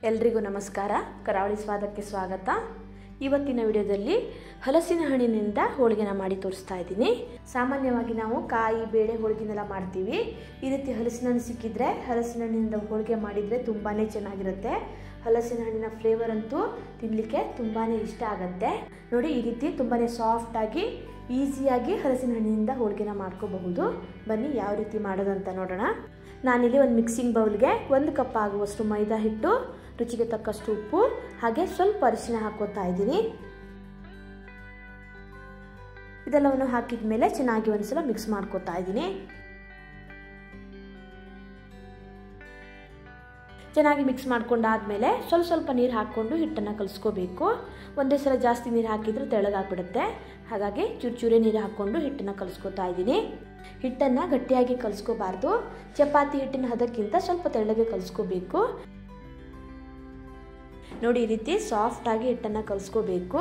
ಎಲ್ರಿಗೂ ನಮಸ್ಕಾರ ಕರಾವಳಿ ಸ್ವಾದಕ್ಕೆ ಸ್ವಾಗತ ಇವತ್ತಿನ ವಿಡಿಯೋದಲ್ಲಿ ಹಲಸಿನ ಹಣ್ಣಿನಿಂದ ಹೋಳಿಗೆನ ಮಾಡಿ ತೋರಿಸ್ತಾ ಇದ್ದೀನಿ ಸಾಮಾನ್ಯವಾಗಿ ನಾವು ಕಾಯಿ ಬೇಳೆ ಹೋಳಿಗೆನೆಲ್ಲ ಮಾಡ್ತೀವಿ ಈ ರೀತಿ ಹಲಸಿನ ಹಣ್ಣು ಸಿಕ್ಕಿದ್ರೆ ಹಲಸಿನ ಹಣ್ಣಿನಿಂದ ಹೋಳಿಗೆ ಮಾಡಿದರೆ ತುಂಬಾ ಚೆನ್ನಾಗಿರುತ್ತೆ ಹಲಸಿನ ಹಣ್ಣಿನ ಫ್ಲೇವರ್ ಅಂತೂ ತಿನ್ನಲಿಕ್ಕೆ ತುಂಬಾ ಇಷ್ಟ ಆಗುತ್ತೆ ನೋಡಿ ಈ ರೀತಿ ತುಂಬಾ ಸಾಫ್ಟಾಗಿ ಈಸಿಯಾಗಿ ಹಲಸಿನ ಹಣ್ಣಿನಿಂದ ಹೋಳಿಗೆನ ಮಾಡ್ಕೋಬಹುದು ಬನ್ನಿ ಯಾವ ರೀತಿ ಮಾಡೋದಂತ ನೋಡೋಣ ನಾನಿಲ್ಲಿ ಒಂದು ಮಿಕ್ಸಿಂಗ್ ಬೌಲ್ಗೆ ಒಂದು ಕಪ್ ಆಗುವಷ್ಟು ಮೈದಾ ಹಿಟ್ಟು ರುಚಿಗೆ ತಕ್ಕಷ್ಟು ಉಪ್ಪು ಹಾಗೆ ಸ್ವಲ್ಪ ಅರಿಶಿನ ಹಾಕೋತಾ ಇದ್ದೀನಿ ಇದೆಲ್ಲವನ್ನು ಹಾಕಿದ ಮೇಲೆ ಚೆನ್ನಾಗಿ ಒಂದ್ಸಲ ಮಿಕ್ಸ್ ಮಾಡ್ಕೋತಾ ಇದ್ದೀನಿ ಚೆನ್ನಾಗಿ ಮಿಕ್ಸ್ ಮಾಡ್ಕೊಂಡಾದ್ಮೇಲೆ ಸ್ವಲ್ಪ ಸ್ವಲ್ಪ ನೀರು ಹಾಕ್ಕೊಂಡು ಹಿಟ್ಟನ್ನು ಕಲಿಸ್ಕೋಬೇಕು ಒಂದೇ ಸಲ ಜಾಸ್ತಿ ನೀರು ಹಾಕಿದರೆ ತೆಳಗಾಗ್ಬಿಡುತ್ತೆ ಹಾಗಾಗಿ ಚೂರು ಚೂರೇ ನೀರು ಹಾಕ್ಕೊಂಡು ಹಿಟ್ಟನ್ನು ಕಲಿಸ್ಕೊತಾ ಇದ್ದೀನಿ ಹಿಟ್ಟನ್ನು ಗಟ್ಟಿಯಾಗಿ ಕಲಿಸ್ಕೋಬಾರ್ದು ಚಪಾತಿ ಹಿಟ್ಟಿನ ಹದಕ್ಕಿಂತ ಸ್ವಲ್ಪ ತೆಳ್ಳಗೆ ಕಲಿಸ್ಕೋಬೇಕು ನೋಡಿ ಈ ರೀತಿ ಸಾಫ್ಟಾಗಿ ಹಿಟ್ಟನ್ನು ಕಲಿಸ್ಕೋಬೇಕು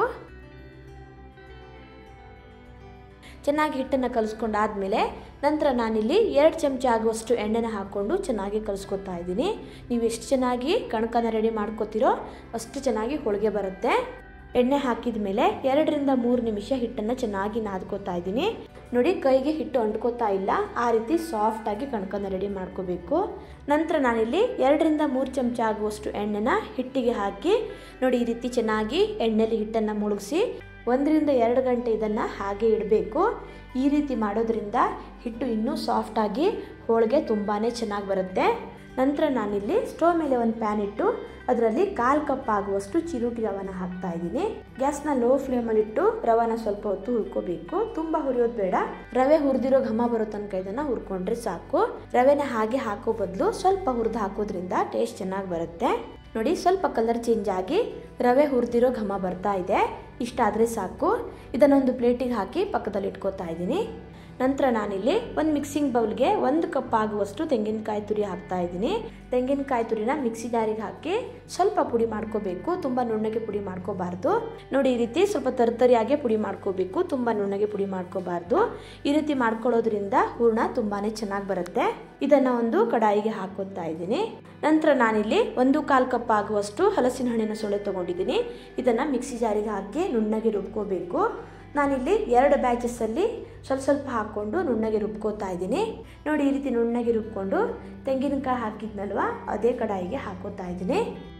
ಚೆನ್ನಾಗಿ ಹಿಟ್ಟನ್ನು ಕಲಿಸ್ಕೊಂಡಾದ್ಮೇಲೆ ನಂತರ ನಾನಿಲ್ಲಿ ಎರಡು ಚಮಚ ಆಗುವಷ್ಟು ಎಣ್ಣೆನ ಹಾಕ್ಕೊಂಡು ಚೆನ್ನಾಗಿ ಕಲಿಸ್ಕೊತಾ ಇದ್ದೀನಿ ನೀವು ಎಷ್ಟು ಚೆನ್ನಾಗಿ ಕಣಕನ ರೆಡಿ ಮಾಡ್ಕೋತೀರೋ ಅಷ್ಟು ಚೆನ್ನಾಗಿ ಹೋಳಿಗೆ ಬರುತ್ತೆ ಎಣ್ಣೆ ಹಾಕಿದ ಮೇಲೆ ಎರಡರಿಂದ ಮೂರು ನಿಮಿಷ ಹಿಟ್ಟನ್ನು ಚೆನ್ನಾಗಿ ನಾದ್ಕೋತಾ ಇದ್ದೀನಿ ನೋಡಿ ಕೈಗೆ ಹಿಟ್ಟು ಅಂಟ್ಕೋತಾ ಇಲ್ಲ ಆ ರೀತಿ ಸಾಫ್ಟಾಗಿ ಕಣಕನ ರೆಡಿ ಮಾಡ್ಕೋಬೇಕು ನಂತರ ನಾನಿಲ್ಲಿ ಎರಡರಿಂದ ಮೂರು ಚಮಚ ಆಗುವಷ್ಟು ಎಣ್ಣೆನ ಹಿಟ್ಟಿಗೆ ಹಾಕಿ ನೋಡಿ ಈ ರೀತಿ ಚೆನ್ನಾಗಿ ಎಣ್ಣೆಲಿ ಹಿಟ್ಟನ್ನು ಮುಳುಗಿಸಿ ಒಂದರಿಂದ ಎರಡು ಗಂಟೆ ಇದನ್ನು ಹಾಗೆ ಇಡಬೇಕು ಈ ರೀತಿ ಮಾಡೋದ್ರಿಂದ ಹಿಟ್ಟು ಇನ್ನೂ ಸಾಫ್ಟಾಗಿ ಹೋಳಿಗೆ ತುಂಬಾ ಚೆನ್ನಾಗಿ ಬರುತ್ತೆ ನಂತರ ನಾನಿಲ್ಲಿ ಸ್ಟೋವ್ ಮೇಲೆ ಒಂದು ಪ್ಯಾನ್ ಇಟ್ಟು ಅದರಲ್ಲಿ ಕಾಲು ಕಪ್ ಆಗುವಷ್ಟು ಚಿರುಟಿ ರವನ ಹಾಕ್ತಾ ಇದ್ದೀನಿ ಗ್ಯಾಸ್ನ ಲೋ ಫ್ಲೇಮಲ್ಲಿ ಇಟ್ಟು ರವನ ಸ್ವಲ್ಪ ಹೊತ್ತು ಹುರ್ಕೋಬೇಕು ತುಂಬ ಹುರಿಯೋದು ಬೇಡ ರವೆ ಹುರಿದಿರೋ ಘಮ ಬರೋ ತನಕ ಇದನ್ನ ಹುರ್ಕೊಂಡ್ರೆ ಸಾಕು ರವೆನ ಹಾಗೆ ಹಾಕೋ ಬದಲು ಸ್ವಲ್ಪ ಹುರಿದು ಹಾಕೋದ್ರಿಂದ ಟೇಸ್ಟ್ ಚೆನ್ನಾಗಿ ಬರುತ್ತೆ ನೋಡಿ ಸ್ವಲ್ಪ ಕಲರ್ ಚೇಂಜ್ ಆಗಿ ರವೆ ಹುರಿದಿರೋ ಘಮ ಬರ್ತಾ ಇದೆ ಇಷ್ಟಾದರೆ ಸಾಕು ಇದನ್ನೊಂದು ಪ್ಲೇಟಿಗೆ ಹಾಕಿ ಪಕ್ಕದಲ್ಲಿ ಇಟ್ಕೋತಾ ಇದ್ದೀನಿ ನಂತರ ನಾನಿಲ್ಲಿ ಒಂದು ಮಿಕ್ಸಿಂಗ್ ಬೌಲ್ಗೆ ಒಂದು ಕಪ್ ಆಗುವಷ್ಟು ತೆಂಗಿನಕಾಯಿ ತುರಿ ಹಾಕ್ತಾ ಇದ್ದೀನಿ ತೆಂಗಿನಕಾಯಿ ತುರಿನ ಮಿಕ್ಸಿ ಜಾರಿಗೆ ಹಾಕಿ ಸ್ವಲ್ಪ ಪುಡಿ ಮಾಡ್ಕೋಬೇಕು ತುಂಬ ನುಣ್ಣಗೆ ಪುಡಿ ಮಾಡ್ಕೋಬಾರ್ದು ನೋಡಿ ಈ ರೀತಿ ಸ್ವಲ್ಪ ತರ್ತರಿಯಾಗೆ ಪುಡಿ ಮಾಡ್ಕೋಬೇಕು ತುಂಬ ನುಣ್ಣಗೆ ಪುಡಿ ಮಾಡ್ಕೋಬಾರ್ದು ಈ ರೀತಿ ಮಾಡ್ಕೊಳ್ಳೋದ್ರಿಂದ ಹೂರ್ಣ ತುಂಬಾ ಚೆನ್ನಾಗಿ ಬರುತ್ತೆ ಇದನ್ನು ಒಂದು ಕಡಾಯಿಗೆ ಹಾಕೋತಾ ಇದ್ದೀನಿ ನಂತರ ನಾನಿಲ್ಲಿ ಒಂದು ಕಾಲು ಕಪ್ ಆಗುವಷ್ಟು ಹಲಸಿನ ಹಣ್ಣಿನ ಸೊಳೆ ತೊಗೊಂಡಿದ್ದೀನಿ ಇದನ್ನು ಮಿಕ್ಸಿ ಜಾರಿಗೆ ಹಾಕಿ ನುಣ್ಣಗೆ ರುಬ್ಕೋಬೇಕು ನಾನಿಲ್ಲಿ ಎರಡು ಬ್ಯಾಚಸ್ಸಲ್ಲಿ ಸ್ವಲ್ಪ ಸ್ವಲ್ಪ ಹಾಕ್ಕೊಂಡು ನುಣ್ಣಗೆ ರುಬ್ಕೋತಾ ಇದ್ದೀನಿ ನೋಡಿ ಈ ರೀತಿ ನುಣ್ಣಗೆ ರುಬ್ಕೊಂಡು ತೆಂಗಿನಕಾಯಿ ಹಾಕಿದ್ನಲ್ವ ಅದೇ ಕಡಾಯಿಗೆ ಹಾಕೋತಾ ಇದ್ದೀನಿ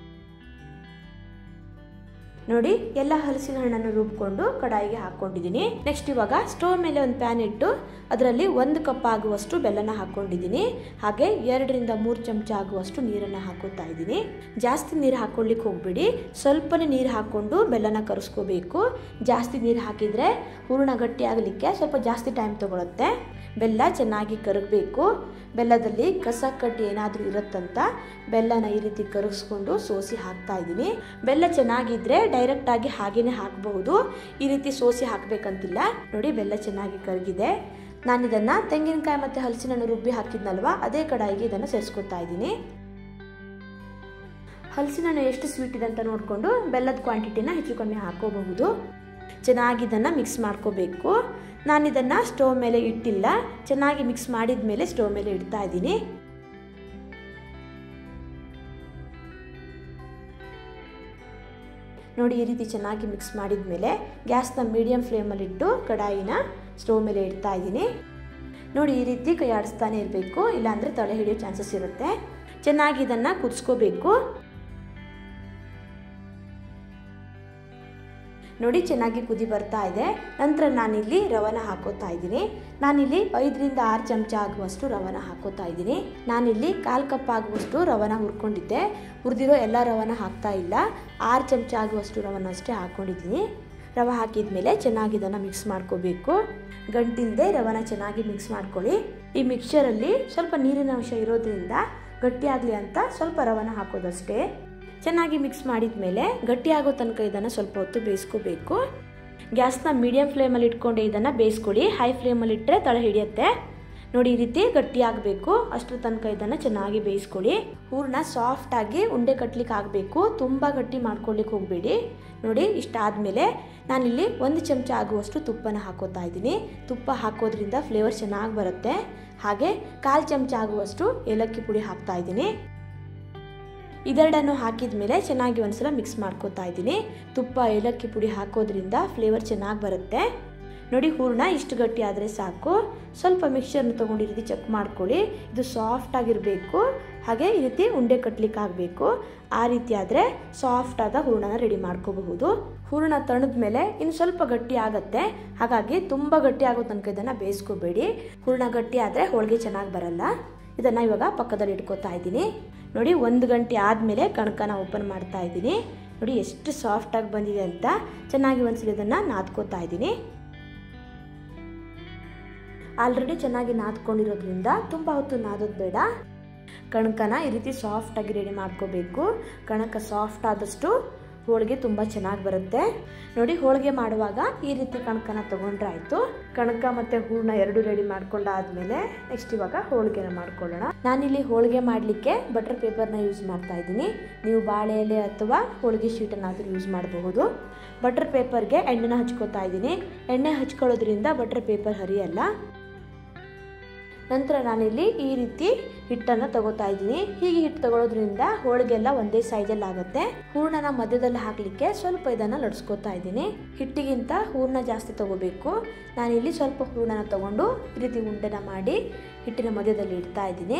ನೋಡಿ ಎಲ್ಲ ಹಲಸಿನ ಹಣ್ಣನ್ನು ರುಬ್ಕೊಂಡು ಕಡಾಯಿಗೆ ಹಾಕ್ಕೊಂಡಿದ್ದೀನಿ ನೆಕ್ಸ್ಟ್ ಇವಾಗ ಸ್ಟೋವ್ ಮೇಲೆ ಒಂದು ಪ್ಯಾನ್ ಇಟ್ಟು ಅದರಲ್ಲಿ ಒಂದು ಕಪ್ ಆಗುವಷ್ಟು ಬೆಲ್ಲನ ಹಾಕ್ಕೊಂಡಿದ್ದೀನಿ ಹಾಗೆ ಎರಡರಿಂದ ಮೂರು ಚಮಚ ಆಗುವಷ್ಟು ನೀರನ್ನು ಹಾಕೋತಾ ಇದ್ದೀನಿ ಜಾಸ್ತಿ ನೀರು ಹಾಕ್ಕೊಳ್ಳಿಕ್ಕೆ ಹೋಗ್ಬಿಡಿ ಸ್ವಲ್ಪನೇ ನೀರು ಹಾಕ್ಕೊಂಡು ಬೆಲ್ಲನ ಕರೆಸ್ಕೋಬೇಕು ಜಾಸ್ತಿ ನೀರು ಹಾಕಿದರೆ ಹೂರ್ಣ ಗಟ್ಟಿ ಆಗಲಿಕ್ಕೆ ಸ್ವಲ್ಪ ಜಾಸ್ತಿ ಟೈಮ್ ತಗೊಳುತ್ತೆ ಬೆಲ್ಲ ಚೆನ್ನಾಗಿ ಕರಗಬೇಕು ಬೆಲ್ಲದಲ್ಲಿ ಕಸ ಕಡ್ಡಿ ಏನಾದರೂ ಇರುತ್ತಂತ ಬೆಲ್ಲನ ಈ ರೀತಿ ಕರಗಿಸ್ಕೊಂಡು ಸೋಸಿ ಹಾಕ್ತಾ ಇದ್ದೀನಿ ಬೆಲ್ಲ ಚೆನ್ನಾಗಿದ್ದರೆ ಡೈರೆಕ್ಟಾಗಿ ಹಾಗೇನೆ ಹಾಕಬಹುದು ಈ ರೀತಿ ಸೋಸಿ ಹಾಕಬೇಕಂತಿಲ್ಲ ನೋಡಿ ಬೆಲ್ಲ ಚೆನ್ನಾಗಿ ಕರಗಿದೆ ನಾನು ಇದನ್ನು ತೆಂಗಿನಕಾಯಿ ಮತ್ತು ಹಲಸಿನ ಹಣ್ಣು ರುಬ್ಬಿ ಹಾಕಿದ್ನಲ್ವ ಅದೇ ಕಡಾಯಿಗೆ ಇದನ್ನು ಸೇರಿಸ್ಕೊತಾ ಇದ್ದೀನಿ ಹಲಸಿನ ಹಣ್ಣು ಎಷ್ಟು ಸ್ವೀಟ್ ಇದೆ ಅಂತ ನೋಡಿಕೊಂಡು ಬೆಲ್ಲದ ಕ್ವಾಂಟಿಟಿನ ಹೆಚ್ಚು ಕಮ್ಮಿ ಹಾಕೋಬಹುದು ಚೆನ್ನಾಗಿ ಇದನ್ನು ಮಿಕ್ಸ್ ಮಾಡ್ಕೋಬೇಕು ನಾನು ಇದನ್ನು ಸ್ಟೋವ್ ಮೇಲೆ ಇಟ್ಟಿಲ್ಲ ಚೆನ್ನಾಗಿ ಮಿಕ್ಸ್ ಮಾಡಿದ ಮೇಲೆ ಸ್ಟೋವ್ ಮೇಲೆ ಇಡ್ತಾ ಇದ್ದೀನಿ ನೋಡಿ ಈ ರೀತಿ ಚೆನ್ನಾಗಿ ಮಿಕ್ಸ್ ಮಾಡಿದ ಮೇಲೆ ಗ್ಯಾಸ್ನ ಮೀಡಿಯಂ ಫ್ಲೇಮಲ್ಲಿಟ್ಟು ಕಡಾಯಿನ ಸ್ಟೋವ್ ಮೇಲೆ ಇಡ್ತಾ ಇದ್ದೀನಿ ನೋಡಿ ಈ ರೀತಿ ಕೈ ಆಡಿಸ್ತಾನೆ ಇರಬೇಕು ಇಲ್ಲಾಂದರೆ ತಲೆ ಹಿಡಿಯೋ ಚಾನ್ಸಸ್ ಇರುತ್ತೆ ಚೆನ್ನಾಗಿ ಇದನ್ನು ಕುದಿಸ್ಕೋಬೇಕು ನೋಡಿ ಚೆನ್ನಾಗಿ ಕುದಿ ಬರ್ತಾ ಇದೆ ನಂತರ ನಾನಿಲ್ಲಿ ರವನ ಹಾಕೋತಾ ಇದ್ದೀನಿ ನಾನಿಲ್ಲಿ ಐದರಿಂದ ಆರು ಚಮಚ ಆಗುವಷ್ಟು ರವನ ಹಾಕೋತಾ ಇದ್ದೀನಿ ನಾನಿಲ್ಲಿ ಕಾಲು ಕಪ್ ಆಗುವಷ್ಟು ರವನ ಹುರ್ಕೊಂಡಿದ್ದೆ ಹುರಿದಿರೋ ಎಲ್ಲ ರವನ ಹಾಕ್ತಾ ಇಲ್ಲ ಆರು ಚಮಚ ಆಗುವಷ್ಟು ರವನ ಅಷ್ಟೇ ಹಾಕ್ಕೊಂಡಿದ್ದೀನಿ ರವೆ ಹಾಕಿದ ಮೇಲೆ ಚೆನ್ನಾಗಿ ಇದನ್ನು ಮಿಕ್ಸ್ ಮಾಡ್ಕೋಬೇಕು ಗಂಟಿಲ್ಲದೆ ರವನ ಚೆನ್ನಾಗಿ ಮಿಕ್ಸ್ ಮಾಡ್ಕೊಳ್ಳಿ ಈ ಮಿಕ್ಸರಲ್ಲಿ ಸ್ವಲ್ಪ ನೀರಿನ ಅಂಶ ಇರೋದ್ರಿಂದ ಗಟ್ಟಿಯಾಗಲಿ ಅಂತ ಸ್ವಲ್ಪ ರವನ ಹಾಕೋದಷ್ಟೇ ಚೆನ್ನಾಗಿ ಮಿಕ್ಸ್ ಮಾಡಿದ ಮೇಲೆ ಗಟ್ಟಿಯಾಗೋ ತನಕ ಇದನ್ನು ಸ್ವಲ್ಪ ಹೊತ್ತು ಬೇಯಿಸ್ಕೋಬೇಕು ಗ್ಯಾಸ್ನ ಮೀಡಿಯಂ ಫ್ಲೇಮಲ್ಲಿ ಇಟ್ಕೊಂಡು ಇದನ್ನು ಬೇಯಿಸ್ಕೊಳ್ಳಿ ಹೈ ಫ್ಲೇಮಲ್ಲಿ ಇಟ್ಟರೆ ತಳ ಹಿಡಿಯುತ್ತೆ ನೋಡಿ ಈ ರೀತಿ ಗಟ್ಟಿಯಾಗಬೇಕು ಅಷ್ಟರ ತನಕ ಇದನ್ನು ಚೆನ್ನಾಗಿ ಬೇಯಿಸ್ಕೊಳ್ಳಿ ಹೂರ್ಣ ಸಾಫ್ಟಾಗಿ ಉಂಡೆ ಕಟ್ಲಿಕ್ಕೆ ಆಗಬೇಕು ತುಂಬ ಗಟ್ಟಿ ಮಾಡ್ಕೊಳ್ಳಿಕ್ಕೆ ಹೋಗಬೇಡಿ ನೋಡಿ ಇಷ್ಟಾದಮೇಲೆ ನಾನಿಲ್ಲಿ ಒಂದು ಚಮಚ ಆಗುವಷ್ಟು ತುಪ್ಪನ ಹಾಕೋತಾ ಇದ್ದೀನಿ ತುಪ್ಪ ಹಾಕೋದ್ರಿಂದ ಫ್ಲೇವರ್ ಚೆನ್ನಾಗಿ ಬರುತ್ತೆ ಹಾಗೆ ಕಾಲು ಚಮಚ ಆಗುವಷ್ಟು ಏಲಕ್ಕಿ ಪುಡಿ ಹಾಕ್ತಾ ಇದ್ದೀನಿ ಇದೆರಡನ್ನು ಹಾಕಿದ ಮೇಲೆ ಚೆನ್ನಾಗಿ ಒಂದ್ಸಲ ಮಿಕ್ಸ್ ಮಾಡ್ಕೋತಾ ಇದ್ದೀನಿ ತುಪ್ಪ ಏಲಕ್ಕಿ ಪುಡಿ ಹಾಕೋದ್ರಿಂದ ಫ್ಲೇವರ್ ಚೆನ್ನಾಗಿ ಬರುತ್ತೆ ನೋಡಿ ಹೂರಣ ಇಷ್ಟು ಗಟ್ಟಿ ಆದರೆ ಸಾಕು ಸ್ವಲ್ಪ ಮಿಕ್ಸರ್ನ ತೊಗೊಂಡು ಈ ರೀತಿ ಚೆಕ್ ಮಾಡ್ಕೊಳ್ಳಿ ಇದು ಸಾಫ್ಟ್ ಆಗಿರಬೇಕು ಹಾಗೆ ಈ ರೀತಿ ಉಂಡೆ ಕಟ್ಲಿಕ್ಕೆ ಆಗಬೇಕು ಆ ರೀತಿ ಆದರೆ ಸಾಫ್ಟ್ ಆದ ಹೂರಣನ ರೆಡಿ ಮಾಡ್ಕೋಬಹುದು ಹೂರಣ ತಣದ ಮೇಲೆ ಇನ್ನು ಸ್ವಲ್ಪ ಗಟ್ಟಿ ಆಗುತ್ತೆ ಹಾಗಾಗಿ ತುಂಬ ಗಟ್ಟಿ ಆಗೋ ತನಕ ಇದನ್ನು ಬೇಯಿಸ್ಕೋಬೇಡಿ ಹೂರಣ ಗಟ್ಟಿ ಆದರೆ ಹೋಳಿಗೆ ಚೆನ್ನಾಗಿ ಬರಲ್ಲ ಇದನ್ನು ಇವಾಗ ಪಕ್ಕದಲ್ಲಿ ಇಟ್ಕೋತಾ ಇದ್ದೀನಿ ನೋಡಿ ಒಂದು ಗಂಟೆ ಆದಮೇಲೆ ಕಣಕನ ಓಪನ್ ಮಾಡ್ತಾ ಇದ್ದೀನಿ ನೋಡಿ ಎಷ್ಟು ಸಾಫ್ಟಾಗಿ ಬಂದಿದೆ ಅಂತ ಚೆನ್ನಾಗಿ ಒಂದ್ಸಲ ಇದನ್ನು ನಾದ್ಕೋತಾ ಇದ್ದೀನಿ ಆಲ್ರೆಡಿ ಚೆನ್ನಾಗಿ ನಾದ್ಕೊಂಡಿರೋದ್ರಿಂದ ತುಂಬ ಹೊತ್ತು ನಾದೋದು ಬೇಡ ಕಣಕನ ಈ ರೀತಿ ಸಾಫ್ಟಾಗಿ ರೆಡಿ ಮಾಡ್ಕೋಬೇಕು ಕಣಕ ಸಾಫ್ಟ್ ಆದಷ್ಟು ಹೋಳಿಗೆ ತುಂಬ ಚೆನ್ನಾಗಿ ಬರುತ್ತೆ ನೋಡಿ ಹೋಳಿಗೆ ಮಾಡುವಾಗ ಈ ರೀತಿ ಕಣಕನ ತೊಗೊಂಡ್ರೆ ಆಯಿತು ಕಣಕ ಮತ್ತು ಹೂರ್ಣ ಎರಡು ರೆಡಿ ಮಾಡ್ಕೊಂಡಾದ್ಮೇಲೆ ನೆಕ್ಸ್ಟ್ ಇವಾಗ ಹೋಳಿಗೆನ ಮಾಡ್ಕೊಳ್ಳೋಣ ನಾನಿಲ್ಲಿ ಹೋಳಿಗೆ ಮಾಡಲಿಕ್ಕೆ ಬಟರ್ ಪೇಪರ್ನ ಯೂಸ್ ಮಾಡ್ತಾ ಇದ್ದೀನಿ ನೀವು ಬಾಳೆ ಎಲೆ ಅಥವಾ ಹೋಳಿಗೆ ಶೀಟನ್ನಾದರೂ ಯೂಸ್ ಮಾಡಬಹುದು ಬಟರ್ ಪೇಪರ್ಗೆ ಎಣ್ಣೆನ ಹಚ್ಕೋತಾ ಇದ್ದೀನಿ ಎಣ್ಣೆ ಹಚ್ಕೊಳ್ಳೋದ್ರಿಂದ ಬಟರ್ ಪೇಪರ್ ಹರಿಯಲ್ಲ ನಂತರ ನಾನಿಲ್ಲಿ ಈ ರೀತಿ ಹಿಟ್ಟನ್ನು ತಗೋತಾ ಇದ್ದೀನಿ ಹೀಗೆ ಹಿಟ್ಟು ತಗೊಳ್ಳೋದ್ರಿಂದ ಹೋಳಿಗೆಲ್ಲ ಒಂದೇ ಸೈಜಲ್ಲಿ ಆಗುತ್ತೆ ಹೂರ್ಣನ ಮಧ್ಯದಲ್ಲಿ ಹಾಕಲಿಕ್ಕೆ ಸ್ವಲ್ಪ ಇದನ್ನು ಲಡ್ಸ್ಕೊತಾ ಇದ್ದೀನಿ ಹಿಟ್ಟಿಗಿಂತ ಹೂರ್ಣ ಜಾಸ್ತಿ ತಗೋಬೇಕು ನಾನಿಲ್ಲಿ ಸ್ವಲ್ಪ ಹೂರ್ಣನ ತಗೊಂಡು ಈ ರೀತಿ ಉಂಡೆನ ಮಾಡಿ ಹಿಟ್ಟಿನ ಮಧ್ಯದಲ್ಲಿ ಇಡ್ತಾ ಇದ್ದೀನಿ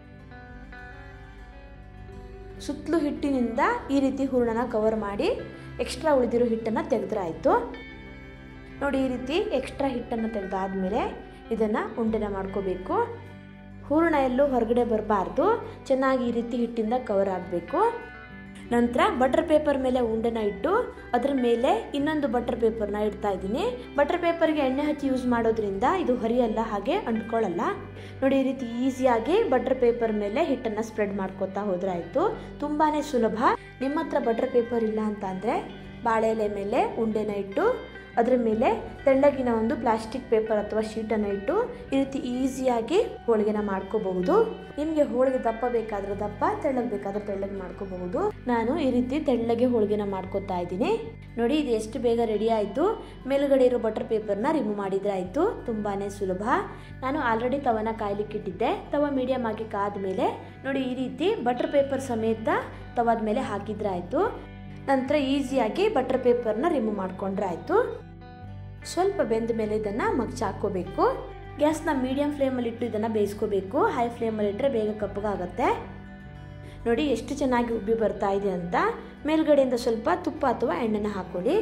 ಸುತ್ತಲೂ ಹಿಟ್ಟಿನಿಂದ ಈ ರೀತಿ ಹೂರ್ಣನ ಕವರ್ ಮಾಡಿ ಎಕ್ಸ್ಟ್ರಾ ಉಳಿದಿರೋ ಹಿಟ್ಟನ್ನು ತೆಗೆದ್ರೆ ಆಯಿತು ನೋಡಿ ಈ ರೀತಿ ಎಕ್ಸ್ಟ್ರಾ ಹಿಟ್ಟನ್ನು ತೆಗೆದಾದ್ಮೇಲೆ ಇದನ್ನು ಉಂಡೆನ ಮಾಡ್ಕೋಬೇಕು ಹೂರಣ ಎಲ್ಲೂ ಹೊರಗಡೆ ಬರಬಾರ್ದು ಚೆನ್ನಾಗಿ ಈ ರೀತಿ ಹಿಟ್ಟಿಂದ ಕವರ್ ಆಗಬೇಕು ನಂತರ ಬಟರ್ ಪೇಪರ್ ಮೇಲೆ ಉಂಡೆನ ಇಟ್ಟು ಅದರ ಮೇಲೆ ಇನ್ನೊಂದು ಬಟರ್ ಪೇಪರ್ನ ಇಡ್ತಾ ಇದ್ದೀನಿ ಬಟರ್ ಪೇಪರ್ಗೆ ಎಣ್ಣೆ ಹಚ್ಚಿ ಯೂಸ್ ಮಾಡೋದ್ರಿಂದ ಇದು ಹರಿಯಲ್ಲ ಹಾಗೆ ಅಂಟ್ಕೊಳ್ಳಲ್ಲ ನೋಡಿ ಈ ರೀತಿ ಈಸಿಯಾಗಿ ಬಟರ್ ಪೇಪರ್ ಮೇಲೆ ಹಿಟ್ಟನ್ನು ಸ್ಪ್ರೆಡ್ ಮಾಡ್ಕೋತಾ ಹೋದ್ರೆ ಆಯಿತು ತುಂಬಾ ಸುಲಭ ನಿಮ್ಮ ಹತ್ರ ಬಟರ್ ಪೇಪರ್ ಇಲ್ಲ ಅಂತ ಅಂದರೆ ಬಾಳೆ ಎಲೆ ಮೇಲೆ ಉಂಡೆನ ಇಟ್ಟು ಅದರ ಮೇಲೆ ತೆಳ್ಳಗಿನ ಒಂದು ಪ್ಲಾಸ್ಟಿಕ್ ಪೇಪರ್ ಅಥವಾ ಶೀಟನ್ನು ಇಟ್ಟು ಈ ರೀತಿ ಈಸಿಯಾಗಿ ಹೋಳಿಗೆನ ಮಾಡ್ಕೋಬಹುದು ನಿಮಗೆ ಹೋಳಿಗೆ ದಪ್ಪ ಬೇಕಾದ್ರೆ ದಪ್ಪ ತೆಳ್ಳಗೆ ಬೇಕಾದ್ರೆ ತೆಳ್ಳಗೆ ಮಾಡ್ಕೋಬಹುದು ನಾನು ಈ ರೀತಿ ತೆಳ್ಳಗೆ ಹೋಳಿಗೆನ ಮಾಡ್ಕೋತಾ ಇದ್ದೀನಿ ನೋಡಿ ಇದು ಎಷ್ಟು ಬೇಗ ರೆಡಿ ಆಯಿತು ಮೇಲುಗಡೆ ಇರೋ ಬಟರ್ ಪೇಪರ್ನ ರಿಮೂವ್ ಮಾಡಿದ್ರೆ ಆಯಿತು ತುಂಬಾ ಸುಲಭ ನಾನು ಆಲ್ರೆಡಿ ತವನ ಕಾಯ್ಲಿಕ್ಕೆ ಇಟ್ಟಿದ್ದೆ ತವ ಮೀಡಿಯಮ್ ಆಗಿ ಕಾದ್ಮೇಲೆ ನೋಡಿ ಈ ರೀತಿ ಬಟರ್ ಪೇಪರ್ ಸಮೇತ ತವಾದ ಮೇಲೆ ಹಾಕಿದ್ರೆ ಆಯಿತು ನಂತರ ಈಸಿಯಾಗಿ ಬಟರ್ ಪೇಪರ್ನ ರಿಮೂವ್ ಮಾಡ್ಕೊಂಡ್ರೆ ಆಯಿತು ಸ್ವಲ್ಪ ಬೆಂದ ಮೇಲೆ ಇದನ್ನು ಮಗ್ಚಿ ಹಾಕ್ಕೋಬೇಕು ಗ್ಯಾಸ್ನ ಮೀಡಿಯಮ್ ಫ್ಲೇಮಲ್ಲಿ ಇಟ್ಟು ಇದನ್ನು ಬೇಯಿಸ್ಕೋಬೇಕು ಹೈ ಫ್ಲೇಮಲ್ಲಿ ಇಟ್ಟರೆ ಬೇಗ ಕಪ್ಪಗಾಗತ್ತೆ ನೋಡಿ ಎಷ್ಟು ಚೆನ್ನಾಗಿ ಉಬ್ಬಿ ಬರ್ತಾ ಇದೆ ಅಂತ ಮೇಲ್ಗಡೆಯಿಂದ ಸ್ವಲ್ಪ ತುಪ್ಪ ಅಥವಾ ಎಣ್ಣೆನ ಹಾಕೊಳ್ಳಿ